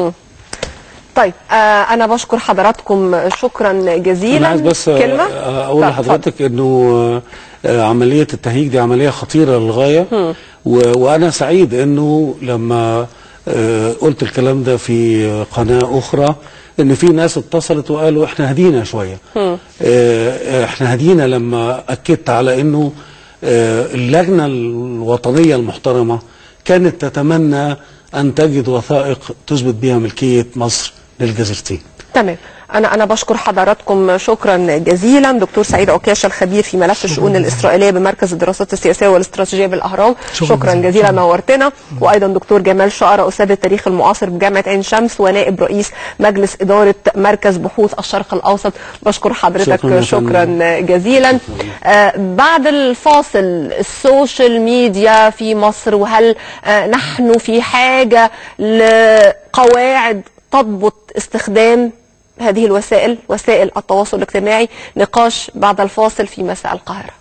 طيب آه أنا بشكر حضراتكم شكرا جزيلا انا عايز بس كلمة آه، اقول طب، لحضرتك انه آه، عمليه التهيج دي عمليه خطيره للغايه و- وانا سعيد انه لما آه، قلت الكلام ده في قناه اخرى ان في ناس اتصلت وقالوا احنا هدينا شويه آه، آه، احنا هدينا لما اكدت على انه آه، اللجنه الوطنيه المحترمه كانت تتمنى ان تجد وثائق تثبت بها ملكيه مصر للجزيرتين تمام انا انا بشكر حضراتكم شكرا جزيلا دكتور سعيد عكاشه الخبير في ملف الشؤون الاسرائيليه بمركز الدراسات السياسيه والاستراتيجيه بالاهرام شكراً شكرا جزيلاً. جزيلا نورتنا وايضا دكتور جمال شقره استاذ التاريخ المعاصر بجامعه عين شمس ونائب رئيس مجلس اداره مركز بحوث الشرق الاوسط بشكر حضرتك شكراً شكرا, يا فندم. جزيلا آه بعد الفاصل السوشيال ميديا في مصر وهل آه نحن في حاجه لقواعد تضبط استخدام هذه الوسائل وسائل التواصل الاجتماعي نقاش بعد الفاصل في مساء القاهرة